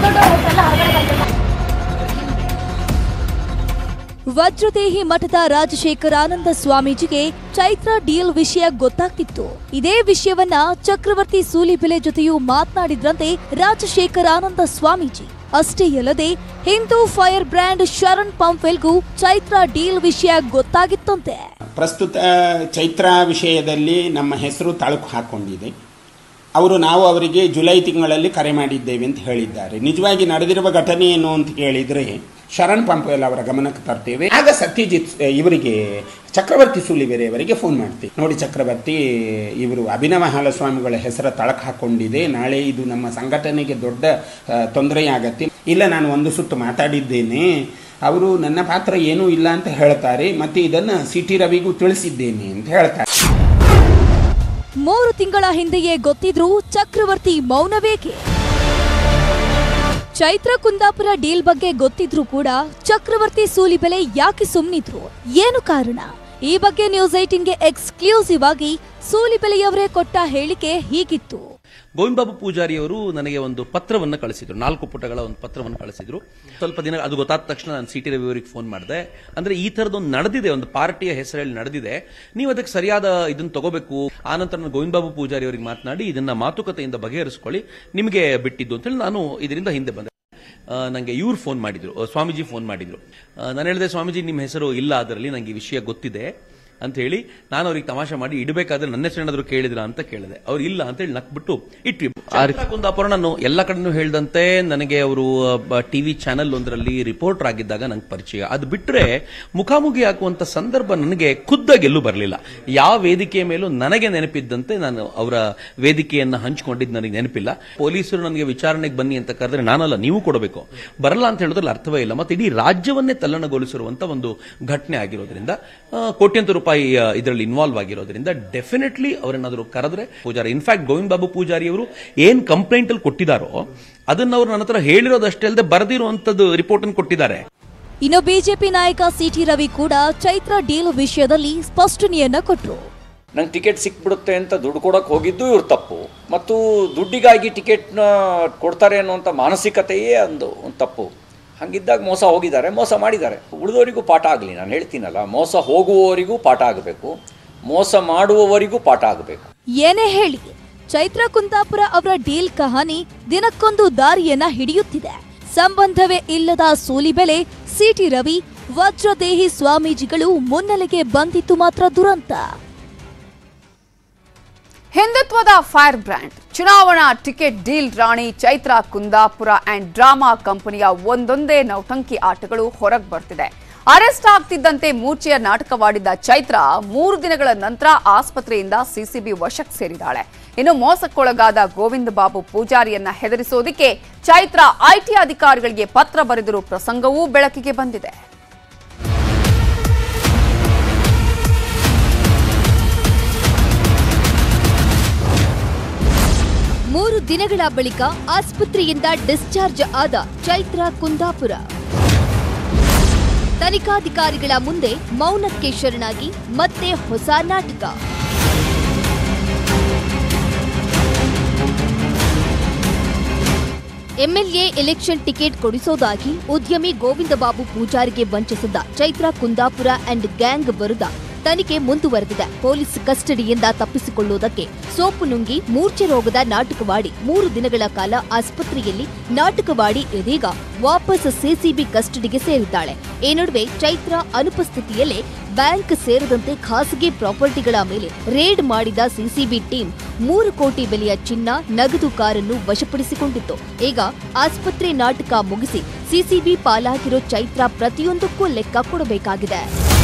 ವಜ್ರದೇಹಿ ಮಠದ ರಾಜಶೇಖರಾನಂದ ಸ್ವಾಮೀಜಿಗೆ ಚೈತ್ರ ಡೀಲ್ ವಿಷಯ ಗೊತ್ತಾಗ್ತಿತ್ತು ಇದೇ ವಿಷಯವನ್ನ ಚಕ್ರವರ್ತಿ ಸೂಲಿಬೆಲೆ ಜೊತೆಯೂ ಮಾತನಾಡಿದ್ರಂತೆ ರಾಜಶೇಖರಾನಂದ ಸ್ವಾಮೀಜಿ ಅಷ್ಟೇ ಅಲ್ಲದೆ ಹಿಂದೂ ಫೈರ್ ಬ್ರ್ಯಾಂಡ್ ಶರಣ್ ಪಂಪ್ವೆಲ್ಗೂ ಚೈತ್ರ ಡೀಲ್ ವಿಷಯ ಗೊತ್ತಾಗಿತ್ತಂತೆ ಪ್ರಸ್ತುತ ಚೈತ್ರ ವಿಷಯದಲ್ಲಿ ನಮ್ಮ ಹೆಸರು ತಳುಕು ಹಾಕೊಂಡಿದೆ ಅವರು ನಾವು ಅವರಿಗೆ ಜುಲೈ ತಿಂಗಳಲ್ಲಿ ಕರೆ ಮಾಡಿದ್ದೇವೆ ಅಂತ ಹೇಳಿದ್ದಾರೆ ನಿಜವಾಗಿ ನಡೆದಿರುವ ಘಟನೆ ಏನು ಅಂತ ಕೇಳಿದರೆ ಶರಣ್ ಪಂಪವೆಲ್ ಅವರ ಗಮನಕ್ಕೆ ತರ್ತೇವೆ ಆಗ ಸತ್ಯಜಿತ್ ಇವರಿಗೆ ಚಕ್ರವರ್ತಿ ಸೂಲಿಬೆರೆಯವರಿಗೆ ಫೋನ್ ಮಾಡ್ತೀವಿ ನೋಡಿ ಚಕ್ರವರ್ತಿ ಇವರು ಅಭಿನವ ಹಾಲಸ್ವಾಮಿಗಳ ಹೆಸರ ತಳಕು ಹಾಕೊಂಡಿದೆ ನಾಳೆ ಇದು ನಮ್ಮ ಸಂಘಟನೆಗೆ ದೊಡ್ಡ ಆ, ತೊಂದರೆಯಾಗತ್ತೆ ಇಲ್ಲ ನಾನು ಒಂದು ಸುತ್ತು ಮಾತಾಡಿದ್ದೇನೆ ಅವರು ನನ್ನ ಪಾತ್ರ ಏನೂ ಇಲ್ಲ ಅಂತ ಹೇಳ್ತಾರೆ ಮತ್ತೆ ಇದನ್ನು ಸಿ ಟಿ ರವಿಗೂ ತಿಳಿಸಿದ್ದೇನೆ ಅಂತ ಹೇಳ್ತಾರೆ ಮೂರು ತಿಂಗಳ ಹಿಂದೆಯೇ ಗೊತ್ತಿದ್ರೂ ಚಕ್ರವರ್ತಿ ಮೌನವೇಕೆ ಚೈತ್ರ ಕುಂದಾಪುರ ಡೀಲ್ ಬಗ್ಗೆ ಗೊತ್ತಿದ್ರೂ ಕೂಡ ಚಕ್ರವರ್ತಿ ಸೂಲಿಬೆಲೆ ಯಾಕೆ ಸುಮ್ನಿದ್ರು ಏನು ಕಾರಣ ಈ ಬಗ್ಗೆ ನ್ಯೂಸ್ ಏಟಿನ್ಗೆ ಎಕ್ಸ್ಕ್ಲೂಸಿವ್ ಆಗಿ ಸೂಲಿಬೆಲೆಯವರೇ ಕೊಟ್ಟ ಹೇಳಿಕೆ ಹೀಗಿತ್ತು ಗೋವಿಂದ ಬಾಬು ಪೂಜಾರಿ ಅವರು ನನಗೆ ಒಂದು ಪತ್ರವನ್ನು ಕಳಿಸಿದ್ರು ನಾಲ್ಕು ಪುಟಗಳ ಒಂದು ಪತ್ರವನ್ನು ಕಳಿಸಿದ್ರು ಸ್ವಲ್ಪ ದಿನ ಅದು ಗೊತ್ತಾದ ತಕ್ಷಣ ನಾನು ಸಿ ಟಿ ರವಿ ಅವರಿಗೆ ಫೋನ್ ಮಾಡಿದೆ ಅಂದ್ರೆ ಈ ತರದೊಂದು ನಡೆದಿದೆ ಒಂದು ಪಾರ್ಟಿಯ ಹೆಸರಲ್ಲಿ ನಡೆದಿದೆ ನೀವು ಅದಕ್ಕೆ ಸರಿಯಾದ ಇದನ್ನ ತಗೋಬೇಕು ಆನಂತರ ನಾನು ಗೋವಿಂದ ಬಾಬು ಪೂಜಾರಿ ಅವರಿಗೆ ಮಾತನಾಡಿ ಇದನ್ನ ಮಾತುಕತೆಯಿಂದ ಬಗೆಹರಿಸ್ಕೊಳ್ಳಿ ನಿಮಗೆ ಬಿಟ್ಟಿದ್ದು ಅಂತೇಳಿ ನಾನು ಇದರಿಂದ ಹಿಂದೆ ಬಂದೆ ಆ, ನಂಗೆ ಇವ್ರು ಫೋನ್ ಮಾಡಿದ್ರು ಆ, ಸ್ವಾಮೀಜಿ ಫೋನ್ ಮಾಡಿದ್ರು ಆ, ನಾನು ಹೇಳಿದೆ ಸ್ವಾಮೀಜಿ ನಿಮ್ಮ ಹೆಸರು ಇಲ್ಲ ಅದರಲ್ಲಿ ನಂಗೆ ಈ ವಿಷಯ ಗೊತ್ತಿದೆ ಅಂತ ಹೇಳಿ ನಾನು ಅವ್ರಿಗೆ ತಮಾಷೆ ಮಾಡಿ ಇಡಬೇಕಾದ್ರೆ ನನ್ನ ಹೆಸರು ಏನಾದ್ರು ಕೇಳಿದ್ರ ಅಂತ ಕೇಳಿದೆ ಅವ್ರು ಇಲ್ಲ ಅಂತ ಹೇಳಿ ನಕ್ಬಿಟ್ಟು ಇಟ್ವಿ ಚೈತ್ರ ಕುಂದಾಪುರ ನಾನು ಎಲ್ಲ ಕಡೆನೂ ಹೇಳ್ದಂತೆ ನನಗೆ ಅವರು ಟಿವಿ ಚಾನೆಲ್ ಒಂದರಲ್ಲಿ ರಿಪೋರ್ಟರ್ ಆಗಿದ್ದಾಗ ನಂಗೆ ಪರಿಚಯ ಅದು ಬಿಟ್ರೆ ಮುಖಾಮುಖಿ ಹಾಕುವಂತ ಸಂದರ್ಭ ನನಗೆ ಖುದ್ದಾಗಿ ಎಲ್ಲೂ ಬರಲಿಲ್ಲ ಯಾವ ವೇದಿಕೆಯ ಮೇಲೂ ನನಗೆ ನೆನಪಿದ್ದಂತೆ ನಾನು ಅವರ ವೇದಿಕೆಯನ್ನ ಹಂಚಿಕೊಂಡಿದ್ದು ನನಗೆ ನೆನಪಿಲ್ಲ ಪೊಲೀಸರು ನನಗೆ ವಿಚಾರಣೆಗೆ ಬನ್ನಿ ಅಂತ ಕರೆದ್ರೆ ನಾನಲ್ಲ ನೀವು ಕೊಡಬೇಕು ಬರಲ್ಲ ಅಂತ ಹೇಳಿದ್ರಲ್ಲಿ ಅರ್ಥವೇ ಇಲ್ಲ ಮತ್ತೆ ಇಡೀ ರಾಜ್ಯವನ್ನೇ ತಲ್ಲಣಗೊಳಿಸಿರುವಂತ ಒಂದು ಘಟನೆ ಆಗಿರೋದ್ರಿಂದ ಆ, ಕೋಟ್ಯಂತರ ರೂಪಾಯಿ ಇದರಲ್ಲಿ ಇನ್ವಾಲ್ವ್ ಆಗಿರೋದ್ರಿಂದ ಡೆಫಿನೆಟ್ಲಿ ಅವರನ್ನಾದರೂ ಕರೆದ್ರೆ ಪೂಜಾರಿ ಇನ್ಫ್ಯಾಕ್ಟ್ ಗೋವಿಂದ ಬಾಬು ಪೂಜಾರಿ ಅವರು ಏನ್ ಕಂಪ್ಲೇಂಟ್ ಅಲ್ಲಿ ಕೊಟ್ಟಿದ್ದಾರೋ ಅದನ್ನ ಅವರು ನನ್ನ ಹತ್ರ ಹೇಳಿರೋದಷ್ಟೇ ಅಲ್ಲದೆ ಬರೆದಿರುವಂತದ್ದು ರಿಪೋರ್ಟ್ ಅನ್ನು ಕೊಟ್ಟಿದ್ದಾರೆ ಇನ್ನು ಬಿಜೆಪಿ ನಾಯಕ ಸಿಟಿ ರವಿ ಕೂಡ ಚೈತ್ರ ಡೀಲ್ ವಿಷಯದಲ್ಲಿ ಸ್ಪಷ್ಟನೆಯನ್ನ ಕೊಟ್ರು ನಂಗೆ ಟಿಕೆಟ್ ಸಿಕ್ಬಿಡುತ್ತೆ ಅಂತ ದುಡ್ಡು ಕೊಡೋಕೆ ಹೋಗಿದ್ದು ಇವ್ರ ತಪ್ಪು ಮತ್ತು ದುಡ್ಡಿಗಾಗಿ ಟಿಕೆಟ್ನ ಕೊಡ್ತಾರೆ ಅನ್ನುವಂಥ ಮಾನಸಿಕತೆಯೇ ಒಂದು ಒಂದು ತಪ್ಪು ಹಾಗಿದ್ದಾಗ ಮೋಸ ಹೋಗಿದ್ದಾರೆ ಮೋಸ ಮಾಡಿದ್ದಾರೆ ಉಳಿದವರಿಗೂ ಪಾಠ ಆಗಲಿ ನಾನು ಹೇಳ್ತೀನಲ್ಲ ಮೋಸ ಹೋಗುವವರಿಗೂ ಪಾಠ ಆಗಬೇಕು ಮೋಸ ಮಾಡುವವರಿಗೂ ಪಾಠ ಆಗಬೇಕು ಏನೇ ಹೇಳಿ ಚೈತ್ರ ಕುಂದಾಪುರ ಅವರ ಡೀಲ್ ಕಹಾನಿ ದಿನಕ್ಕೊಂದು ದಾರಿಯನ್ನ ಹಿಡಿಯುತ್ತಿದೆ ಸಂಬಂಧವೇ ಇಲ್ಲದ ಸೂಲಿಬೆಲೆ ಸಿಟಿ ರವಿ ವಜ್ರದೇಹಿ ಸ್ವಾಮೀಜಿಗಳು ಮುನ್ನೆಲೆಗೆ ಬಂದಿತ್ತು ಮಾತ್ರ ದುರಂತ ಹಿಂದುತ್ವದ ಫೈರ್ ಬ್ರ್ಯಾಂಡ್ ಚುನಾವಣಾ ಟಿಕೆಟ್ ಡೀಲ್ ರಾಣಿ ಚೈತ್ರ ಕುಂದಾಪುರ ಅಂಡ್ ಡ್ರಾಮಾ ಕಂಪನಿಯ ಒಂದೊಂದೇ ನೌಟಂಕಿ ಆಟಗಳು ಹೊರಗೆ ಬರ್ತಿದೆ ಅರೆಸ್ಟ್ ಆಗ್ತಿದ್ದಂತೆ ಮೂರ್ಛೆಯ ನಾಟಕವಾಡಿದ್ದ ಚೈತ್ರ ಮೂರು ದಿನಗಳ ನಂತರ ಆಸ್ಪತ್ರೆಯಿಂದ ಸಿಸಿಬಿ ವಶಕ್ಕೆ ಸೇರಿದ್ದಾಳೆ ಇನ್ನು ಮೋಸಕ್ಕೊಳಗಾದ ಗೋವಿಂದ ಬಾಬು ಪೂಜಾರಿಯನ್ನ ಹೆದರಿಸೋದಿಕ್ಕೆ ಚೈತ್ರ ಐಟಿ ಅಧಿಕಾರಿಗಳಿಗೆ ಪತ್ರ ಬರೆದಿರೋ ಪ್ರಸಂಗವೂ ಬೆಳಕಿಗೆ ಬಂದಿದೆ ಮೂರು ದಿನಗಳ ಬಳಿಕ ಆಸ್ಪತ್ರೆಯಿಂದ ಡಿಸ್ಚಾರ್ಜ್ ಆದ ಚೈತ್ರ ಕುಂದಾಪುರ ತನಿಖಾಧಿಕಾರಿಗಳ ಮುಂದೆ ಮೌನಕ್ಕೆ ಶರಣಾಗಿ ಮತ್ತೆ ಹೊಸ ನಾಟಕ ಎಂಎಲ್ಎ ಎಲೆಕ್ಷನ್ ಟಿಕೆಟ್ ಕೊಡಿಸೋದಾಗಿ ಉದ್ಯಮಿ ಗೋವಿಂದ ಬಾಬು ಪೂಜಾರಿಗೆ ವಂಚಿಸಿದ್ದ ಚೈತ್ರ ಕುಂದಾಪುರ ಅಂಡ್ ಗ್ಯಾಂಗ್ ವಿರುದ್ಧ ತನಿಖೆ ಮುಂದುವರೆದಿದೆ ಪೊಲೀಸ್ ಕಸ್ಟಡಿಯಿಂದ ತಪ್ಪಿಸಿಕೊಳ್ಳುವುದಕ್ಕೆ ಸೋಪು ನುಂಗಿ ಮೂರ್ಛೆ ರೋಗದ ನಾಟಕವಾಡಿ ಮೂರು ದಿನಗಳ ಕಾಲ ಆಸ್ಪತ್ರೆಯಲ್ಲಿ ನಾಟಕವಾಡಿ ಇದೀಗ ವಾಪಸ್ ಸಿಸಿಬಿ ಕಸ್ಟಡಿಗೆ ಸೇರಿದ್ದಾಳೆ ಈ ನಡುವೆ ಚೈತ್ರ ಅನುಪಸ್ಥಿತಿಯಲ್ಲೇ ಬ್ಯಾಂಕ್ ಸೇರಿದಂತೆ ಖಾಸಗಿ ಪ್ರಾಪರ್ಟಿಗಳ ಮೇಲೆ ರೇಡ್ ಮಾಡಿದ ಸಿಸಿಬಿ ಟೀಮ್ ಮೂರು ಕೋಟಿ ಬೆಲೆಯ ಚಿನ್ನ ನಗದು ಕಾರನ್ನು ವಶಪಡಿಸಿಕೊಂಡಿತ್ತು ಈಗ ಆಸ್ಪತ್ರೆ ನಾಟಕ ಮುಗಿಸಿ ಸಿಸಿಬಿ ಪಾಲಾಗಿರೋ ಚೈತ್ರ ಪ್ರತಿಯೊಂದಕ್ಕೂ ಲೆಕ್ಕ ಕೊಡಬೇಕಾಗಿದೆ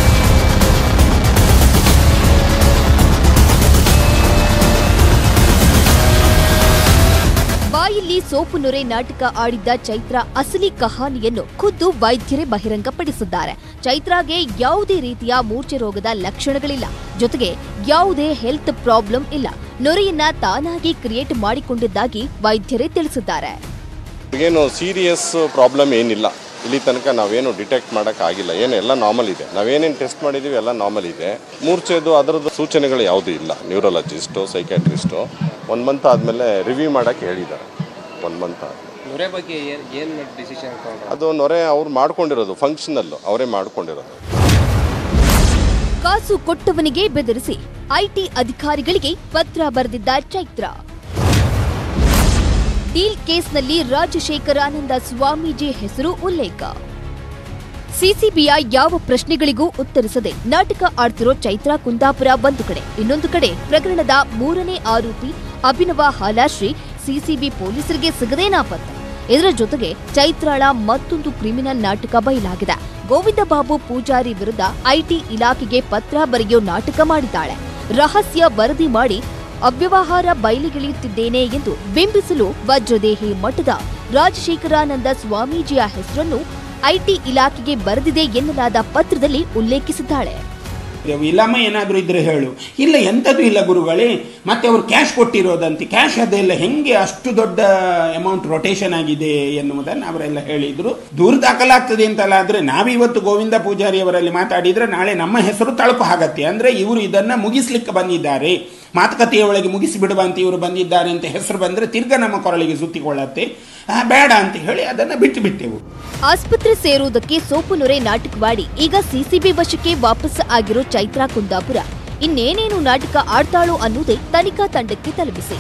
ಬಾಯಲ್ಲಿ ಸೋಪು ನೊರೆ ನಾಟಕ ಆಡಿದ್ದ ಚೈತ್ರ ಅಸಲಿ ಕಹಾನಿಯನ್ನು ಖುದ್ದು ವೈದ್ಯರೇ ಬಹಿರಂಗಪಡಿಸಿದ್ದಾರೆ ಚೈತ್ರಾಗೆ ಯಾವುದೇ ರೀತಿಯ ಮೂರ್ಛೆ ರೋಗದ ಲಕ್ಷಣಗಳಿಲ್ಲ ಜೊತೆಗೆ ಯಾವುದೇ ಹೆಲ್ತ್ ಪ್ರಾಬ್ಲಮ್ ಇಲ್ಲ ನೊರೆಯನ್ನ ತಾನಾಗಿ ಕ್ರಿಯೇಟ್ ಮಾಡಿಕೊಂಡಿದ್ದಾಗಿ ವೈದ್ಯರೇ ತಿಳಿಸಿದ್ದಾರೆ ಏನು ಸೀರಿಯಸ್ ಪ್ರಾಬ್ಲಮ್ ಏನಿಲ್ಲ ಇಲ್ಲಿ ತನಕ ನಾವೇನು ಡಿಟೆಕ್ಟ್ ಮಾಡೋಕ್ಕಾಗಿಲ್ಲ ಏನು ಎಲ್ಲ ನಾರ್ಮಲ್ ಇದೆ ನಾವೇನೇನು ಟೆಸ್ಟ್ ಮಾಡಿದ್ದೀವಿ ಎಲ್ಲ ನಾರ್ಮಲ್ ಇದೆ ಮೂರ್ಛೆದು ಅದರದ್ದು ಸೂಚನೆಗಳು ಯಾವುದೂ ಇಲ್ಲ ನ್ಯೂರಲಜಿಸ್ಟು ಸೈಕ್ಯಾಟ್ರಿಸ್ಟು ಒನ್ ಮಂತ್ ಆದಮೇಲೆ ರಿವ್ಯೂ ಮಾಡೋಕ್ಕೆ ಹೇಳಿದ್ದಾರೆ ಒನ್ ಮಂತ್ ಆದಮೇಲೆ ನೊರೆ ಬಗ್ಗೆ ಏನು ಏನು ಡಿಸಿಷನ್ ತಗೊಂಡ್ರು ಅದು ನೊರೆ ಅವ್ರು ಮಾಡ್ಕೊಂಡಿರೋದು ಫಂಕ್ಷನಲ್ಲು ಅವರೇ ಮಾಡ್ಕೊಂಡಿರೋದು ಕಾಸು ಕೊಟ್ಟವನಿಗೆ ಬೆದರಿಸಿ ಐಟಿ ಅಧಿಕಾರಿಗಳಿಗೆ ಪತ್ರ ಬರೆದಿದ್ದ ಚೈತ್ರ ಡೀಲ್ ಕೇಸ್ನಲ್ಲಿ ರಾಜಶೇಖರಾನಂದ ಸ್ವಾಮೀಜಿ ಹೆಸರು ಉಲ್ಲೇಖ ಸಿಸಿಬಿಯ ಯಾವ ಪ್ರಶ್ನೆಗಳಿಗೂ ಉತ್ತರಿಸದೆ ನಾಟಕ ಆಡ್ತಿರೋ ಚೈತ್ರ ಕುಂದಾಪುರ ಒಂದು ಕಡೆ ಇನ್ನೊಂದು ಕಡೆ ಪ್ರಕರಣದ ಮೂರನೇ ಆರೋಪಿ ಅಭಿನವ ಹಾಲಾಶ್ರೀ ಸಿಸಿಬಿ ಪೊಲೀಸರಿಗೆ ಸಿಗದೇ ನಾಪತ್ತೆ ಇದರ ಜೊತೆಗೆ ಚೈತ್ರಾಳ ಮತ್ತೊಂದು ಕ್ರಿಮಿನಲ್ ನಾಟಕ ಬಯಲಾಗಿದೆ ಗೋವಿಂದ ಬಾಬು ಪೂಜಾರಿ ವಿರುದ್ಧ ಐಟಿ ಇಲಾಖೆಗೆ ಪತ್ರ ಬರೆಯೋ ನಾಟಕ ಮಾಡಿದ್ದಾಳೆ ರಹಸ್ಯ ವರದಿ ಮಾಡಿ ಅವ್ಯವಹಾರ ಬಯಲಿಗಿಳಿಯುತ್ತಿದ್ದೇನೆ ಎಂದು ಬಿಂಬಿಸಲು ವಜ್ರದೇಹಿ ಮಠದ ರಾಜಶೇಖರಾನಂದ ಸ್ವಾಮೀಜಿಯ ಹೆಸರನ್ನು ಐಟಿ ಇಲಾಖೆಗೆ ಬರೆದಿದೆ ಎನ್ನಲಾದ ಪತ್ರದಲ್ಲಿ ಉಲ್ಲೇಖಿಸಿದ್ದಾಳೆ ವಿಲಮ ಏನಾದರೂ ಇದ್ರೆ ಹೇಳು ಇಲ್ಲ ಎಂಥದ್ದು ಇಲ್ಲ ಗುರುಗಳೇ ಮತ್ತೆ ಅವರು ಕ್ಯಾಶ್ ಕೊಟ್ಟಿರೋದಂತೆ ಕ್ಯಾಶ್ ಅದೆಲ್ಲ ಹೆಂಗೆ ಅಷ್ಟು ದೊಡ್ಡ ಅಮೌಂಟ್ ರೊಟೇಷನ್ ಆಗಿದೆ ಎನ್ನುವುದನ್ನು ಅವರೆಲ್ಲ ಹೇಳಿದ್ರು ದೂರ ದಾಖಲಾಗ್ತದೆ ಅಂತಲ್ಲ ಆದರೆ ನಾವಿವತ್ತು ಗೋವಿಂದ ಪೂಜಾರಿ ಅವರಲ್ಲಿ ಮಾತಾಡಿದ್ರೆ ನಾಳೆ ನಮ್ಮ ಹೆಸರು ತಳಕು ಆಗತ್ತೆ ಅಂದರೆ ಇವರು ಇದನ್ನು ಮುಗಿಸ್ಲಿಕ್ಕೆ ಬಂದಿದ್ದಾರೆ ಮಾತುಕತೆಯ ಒಳಗೆ ಮುಗಿಸಿ ಬಿಡುವ ಅಂತ ಇವರು ಬಂದಿದ್ದಾರೆ ಅಂತ ಹೆಸರು ಬಂದರೆ ತಿರ್ಗ ನಮ್ಮ ಕೊರಳಿಗೆ ಸುತ್ತಿಕೊಳ್ಳತ್ತೆ ಆ, ಬೇಡ ಅಂತ ಹೇಳಿ ಅದನ್ನು ಬಿಟ್ಟು ಬಿಟ್ಟೆವು ಆಸ್ಪತ್ರೆ ಸೇರುವುದಕ್ಕೆ ಸೋಪು ನೊರೆ ನಾಟಕವಾಡಿ ಈಗ ಸಿಸಿಬಿ ವಶಕ್ಕೆ ವಾಪಸ್ ಆಗಿರೋ ಚೈತ್ರಾ ಕುಂದಾಪುರ ಇನ್ನೇನೇನು ನಾಟಕ ಆಡ್ತಾಳೋ ಅನ್ನೋದೇ ತನಿಖಾ ತಂಡಕ್ಕೆ ತಲುಪಿಸಿ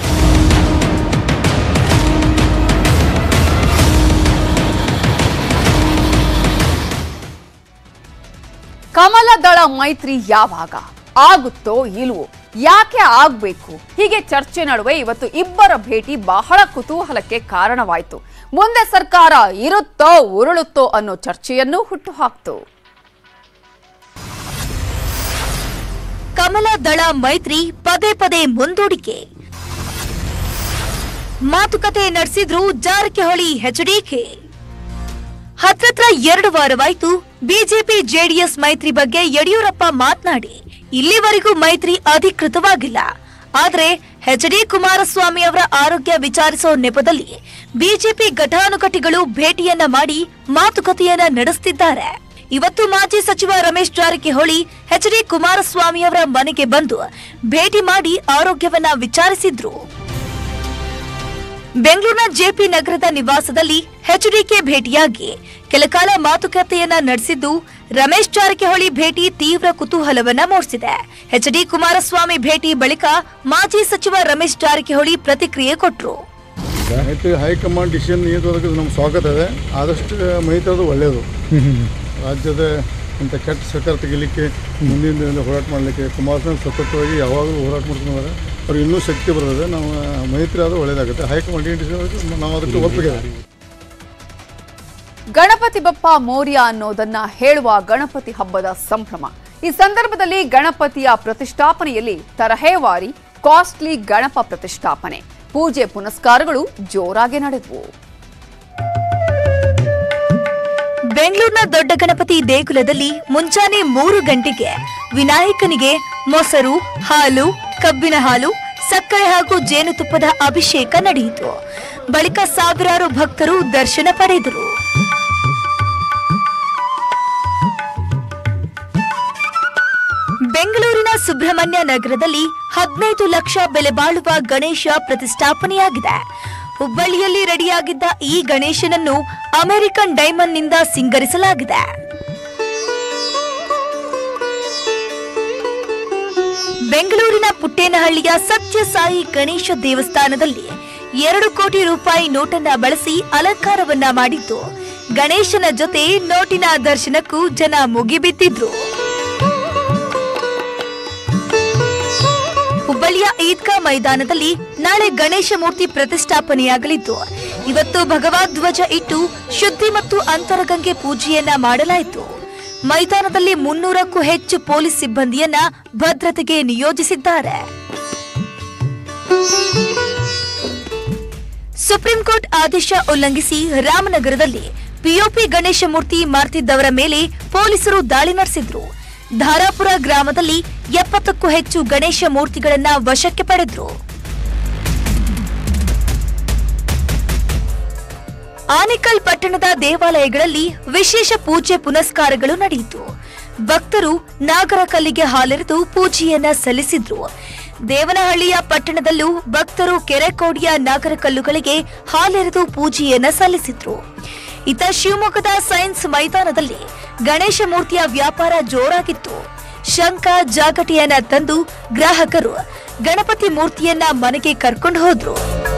ಕಮಲದಳ ಮೈತ್ರಿ ಯಾವಾಗ ಆಗುತ್ತೋ ಇಲ್ವೋ ಯಾಕೆ ಆಗ್ಬೇಕು ಹೀಗೆ ಚರ್ಚೆ ನಡುವೆ ಇವತ್ತು ಇಬ್ಬರ ಭೇಟಿ ಬಹಳ ಕುತೂಹಲಕ್ಕೆ ಕಾರಣವಾಯಿತು ಮುಂದೆ ಸರ್ಕಾರ ಇರುತ್ತೋ ಉರುಳುತ್ತೋ ಅನ್ನೋ ಚರ್ಚೆಯನ್ನು ಹುಟ್ಟುಹಾಕ್ತು ಕಮಲ ದಳ ಮೈತ್ರಿ ಪದೇ ಪದೇ ಮುಂದೂಡಿಕೆ ಮಾತುಕತೆ ನಡೆಸಿದ್ರು ಜಾರಕಿಹೊಳಿ ಎಚ್ಡಿಕೆ ಹತ್ತತ್ರ ಎರಡು ವಾರವಾಯ್ತು ಬಿಜೆಪಿ ಜೆಡಿಎಸ್ ಮೈತ್ರಿ ಬಗ್ಗೆ ಯಡಿಯೂರಪ್ಪ ಮಾತನಾಡಿ ಇಲ್ಲಿವರೆಗೂ ಮೈತ್ರಿ ಅಧಿಕೃತವಾಗಿಲ್ಲ ಆದ್ರೆ ಎಚ್ ಡಿ ಕುಮಾರಸ್ವಾಮಿ ಅವರ ಆರೋಗ್ಯ ವಿಚಾರಿಸೋ ನೆಪದಲ್ಲಿ ಬಿಜೆಪಿ ಘಟಾನುಘಟಿಗಳು ಭೇಟಿಯನ್ನ ಮಾಡಿ ಮಾತುಕತೆಯನ್ನ ನಡೆಸುತ್ತಿದ್ದಾರೆ ಇವತ್ತು ಮಾಜಿ ಸಚಿವ ರಮೇಶ್ ಜಾರಕಿಹೊಳಿ ಎಚ್ ಡಿ ಕುಮಾರಸ್ವಾಮಿ ಅವರ ಮನೆಗೆ ಬಂದು ಭೇಟಿ ಮಾಡಿ ಆರೋಗ್ಯವನ್ನ ವಿಚಾರಿಸಿದ್ರು ಬೆಂಗಳೂರಿನ ಜೆಪಿ ನಗರದ ನಿವಾಸದಲ್ಲಿ ಎಚ್ಡಿಕೆ ಭೇಟಿಯಾಗಿ ಕೆಲಕಾಲ ಮಾತುಕತೆಯನ್ನ ನಡೆಸಿದ್ದು ರಮೇಶ್ ಜಾರಕಿಹೊಳಿ ಭೇಟಿ ತೀವ್ರ ಕುತೂಹಲವನ್ನ ಮೂಡಿಸಿದೆ ಎಚ್ಡಿ ಕುಮಾರಸ್ವಾಮಿ ಭೇಟಿ ಬಳಿಕ ಮಾಜಿ ಸಚಿವ ರಮೇಶ್ ಜಾರಕಿಹೊಳಿ ಪ್ರತಿಕ್ರಿಯೆ ಕೊಟ್ಟರು ಮೈತ್ರಿ ಹೈಕಮಾಂಡ್ ಡಿಸಿಷನ್ ನೀಡೋದಕ್ಕೆ ನಮ್ಮ ಸ್ವಾಗತ ಇದೆ ಆದಷ್ಟು ಮೈತ್ರಿ ಒಳ್ಳೆಯದು ರಾಜ್ಯದ ಇಂಥ ಕೆಟ್ಟ ಸರ್ಕಾರ ತೆಗಿಲಿಕ್ಕೆ ಮುಂದಿನ ದಿನದಲ್ಲಿ ಹೋರಾಟ ಮಾಡಲಿಕ್ಕೆ ಕುಮಾರಸ್ವಾಮಿ ಸತತವಾಗಿ ಯಾವಾಗಲೂ ಹೋರಾಟ ಮಾಡ್ಕೊಂಡಿದ್ದಾರೆ ಅವ್ರಿಗೆ ಇನ್ನೂ ಶಕ್ತಿ ಬರ್ತದೆ ನಾವು ಮೈತ್ರಿ ಆದರೂ ಒಳ್ಳೆಯದಾಗುತ್ತೆ ಹೈಕಮಾಂಡ್ ಏನು ಡಿಸಿಷನ್ ನಾವು ಅದಕ್ಕೆ ಒಪ್ಪಿಗೆ ಗಣಪತಿ ಬಪ್ಪ ಮೌರ್ಯ ಅನ್ನೋದನ್ನ ಹೇಳುವ ಗಣಪತಿ ಹಬ್ಬದ ಸಂಭ್ರಮ ಈ ಸಂದರ್ಭದಲ್ಲಿ ಗಣಪತಿಯ ಪ್ರತಿಷ್ಠಾಪನೆಯಲ್ಲಿ ತರಹೇವಾರಿ ಕಾಸ್ಟ್ಲಿ ಗಣಪ ಪ್ರತಿಷ್ಠಾಪನೆ ಪೂಜೆ ಪುನಸ್ಕಾರಗಳು ಜೋರಾಗಿ ನಡೆದವು ಬೆಂಗಳೂರಿನ ದೊಡ್ಡ ಗಣಪತಿ ದೇಗುಲದಲ್ಲಿ ಮುಂಜಾನೆ ಮೂರು ಗಂಟೆಗೆ ವಿನಾಯಕನಿಗೆ ಮೊಸರು ಹಾಲು ಕಬ್ಬಿನ ಹಾಲು ಸಕ್ಕರೆ ಹಾಗೂ ಜೇನುತುಪ್ಪದ ಅಭಿಷೇಕ ನಡೆಯಿತು ಬಳಿಕ ಸಾವಿರಾರು ಭಕ್ತರು ದರ್ಶನ ಪಡೆದರು ಬೆಂಗಳೂರಿನ ಸುಬ್ರಹ್ಮಣ್ಯ ನಗರದಲ್ಲಿ ಹದಿನೈದು ಲಕ್ಷ ಬೆಲೆ ಬಾಳುವ ಗಣೇಶ ಪ್ರತಿಷ್ಠಾಪನೆಯಾಗಿದೆ ಹುಬ್ಬಳ್ಳಿಯಲ್ಲಿ ರೆಡಿಯಾಗಿದ್ದ ಈ ಗಣೇಶನನ್ನು ಅಮೆರಿಕನ್ ಡೈಮಂಡ್ನಿಂದ ಸಿಂಗರಿಸಲಾಗಿದೆ ಬೆಂಗಳೂರಿನ ಪುಟ್ಟೇನಹಳ್ಳಿಯ ಸತ್ಯಸಾಯಿ ಗಣೇಶ ದೇವಸ್ಥಾನದಲ್ಲಿ ಎರಡು ಕೋಟಿ ರೂಪಾಯಿ ನೋಟನ್ನ ಬಳಸಿ ಅಲಂಕಾರವನ್ನ ಮಾಡಿದ್ದು ಗಣೇಶನ ಜೊತೆ ನೋಟಿನ ದರ್ಶನಕ್ಕೂ ಜನ ಮುಗಿಬಿದ್ದಿದ್ರು ಹುಬ್ಬಳ್ಳಿಯ ಈದ್ಗಾ ಮೈದಾನದಲ್ಲಿ ನಾಳೆ ಗಣೇಶ ಮೂರ್ತಿ ಪ್ರತಿಷ್ಠಾಪನೆಯಾಗಲಿದ್ದು ಇವತ್ತು ಭಗವದ್ ಧ್ವಜ ಇಟ್ಟು ಶುದ್ಧಿ ಮತ್ತು ಅಂತರಗಂಗೆ ಪೂಜೆಯನ್ನ ಮಾಡಲಾಯಿತು ಮೈದಾನದಲ್ಲಿ ಮುನ್ನೂರಕ್ಕೂ ಹೆಚ್ಚು ಪೊಲೀಸ್ ಸಿಬ್ಬಂದಿಯನ್ನ ಭದ್ರತೆಗೆ ನಿಯೋಜಿಸಿದ್ದಾರೆ ಸುಪ್ರೀಂ ಕೋರ್ಟ್ ಆದೇಶ ಉಲ್ಲಂಘಿಸಿ ರಾಮನಗರದಲ್ಲಿ ಪಿಒಪಿ ಗಣೇಶ ಮೂರ್ತಿ ಮಾರ್ತಿದ್ದವರ ಮೇಲೆ ಪೊಲೀಸರು ದಾಳಿ ನಡೆಸಿದ್ರು ಧಾರಾಪುರ ಗ್ರಾಮದಲ್ಲಿ ಎಪ್ಪತ್ತಕ್ಕೂ ಹೆಚ್ಚು ಗಣೇಶ ಮೂರ್ತಿಗಳನ್ನ ವಶಕ್ಕೆ ಪಡೆದ್ರು ಆನೇಕಲ್ ಪಟ್ಟಣದ ದೇವಾಲಯಗಳಲ್ಲಿ ವಿಶೇಷ ಪೂಜೆ ಪುನಸ್ಕಾರಗಳು ನಡೆಯಿತು ಭಕ್ತರು ನಾಗರ ಕಲ್ಲಿಗೆ ಹಾಲೆರೆದು ಪೂಜೆಯನ್ನ ಸಲ್ಲಿಸಿದ್ರು ದೇವನಹಳ್ಳಿಯ ಪಟ್ಟಣದಲ್ಲೂ ಭಕ್ತರು ಕೆರೆಕೋಡಿಯ ನಾಗರ ಕಲ್ಲುಗಳಿಗೆ ಹಾಲೆರೆದು ಪೂಜೆಯನ್ನ ಸಲ್ಲಿಸಿದ್ರು ಇತ ಶಿವಮೊಗ್ಗದ ಸೈನ್ಸ್ ಮೈದಾನದಲ್ಲಿ ಗಣೇಶ ಮೂರ್ತಿಯ ವ್ಯಾಪಾರ ಜೋರಾಗಿತ್ತು ಶಂಖ ಜಾಗಟಿಯನ್ನ ತಂದು ಗ್ರಾಹಕರು ಗಣಪತಿ ಮೂರ್ತಿಯನ್ನ ಮನೆಗೆ ಕರ್ಕೊಂಡು ಹೋದ್ರು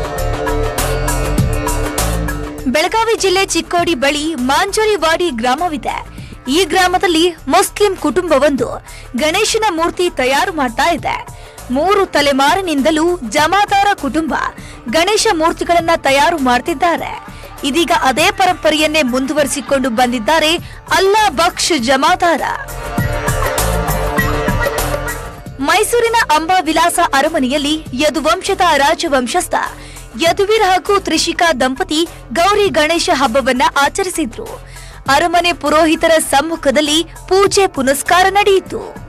ಬೆಳಗಾವಿ ಜಿಲ್ಲೆ ಚಿಕ್ಕೋಡಿ ಬಳಿ ಮಾಂಜರಿವಾಡಿ ಗ್ರಾಮವಿದೆ ಈ ಗ್ರಾಮದಲ್ಲಿ ಮುಸ್ಲಿಂ ಕುಟುಂಬವೊಂದು ಗಣೇಶನ ಮೂರ್ತಿ ತಯಾರು ಮಾಡ್ತಾ ಇದೆ ಮೂರು ತಲೆಮಾರಿನಿಂದಲೂ ಜಮಾದಾರ ಕುಟುಂಬ ಗಣೇಶ ಮೂರ್ತಿಗಳನ್ನ ತಯಾರು ಮಾಡ್ತಿದ್ದಾರೆ ಇದೀಗ ಅದೇ ಪರಂಪರೆಯನ್ನೇ ಮುಂದುವರಿಸಿಕೊಂಡು ಬಂದಿದ್ದಾರೆ ಅಲ್ಲಾ ಬಕ್ಷ್ ಜಮಾದಾರ ಮೈಸೂರಿನ ಅಂಬಾವಿಲಾಸ ಅರಮನೆಯಲ್ಲಿ ಯದುವಂಶದ ರಾಜವಂಶಸ್ಥ ಯದುವೀರ್ ಹಾಗೂ ತ್ರಿಷಿಕಾ ದಂಪತಿ ಗೌರಿ ಗಣೇಶ ಹಬ್ಬವನ್ನ ಆಚರಿಸಿದ್ರು ಅರಮನೆ ಪುರೋಹಿತರ ಸಮ್ಮುಖದಲ್ಲಿ ಪೂಜೆ ಪುನಸ್ಕಾರ ನಡೆಯಿತು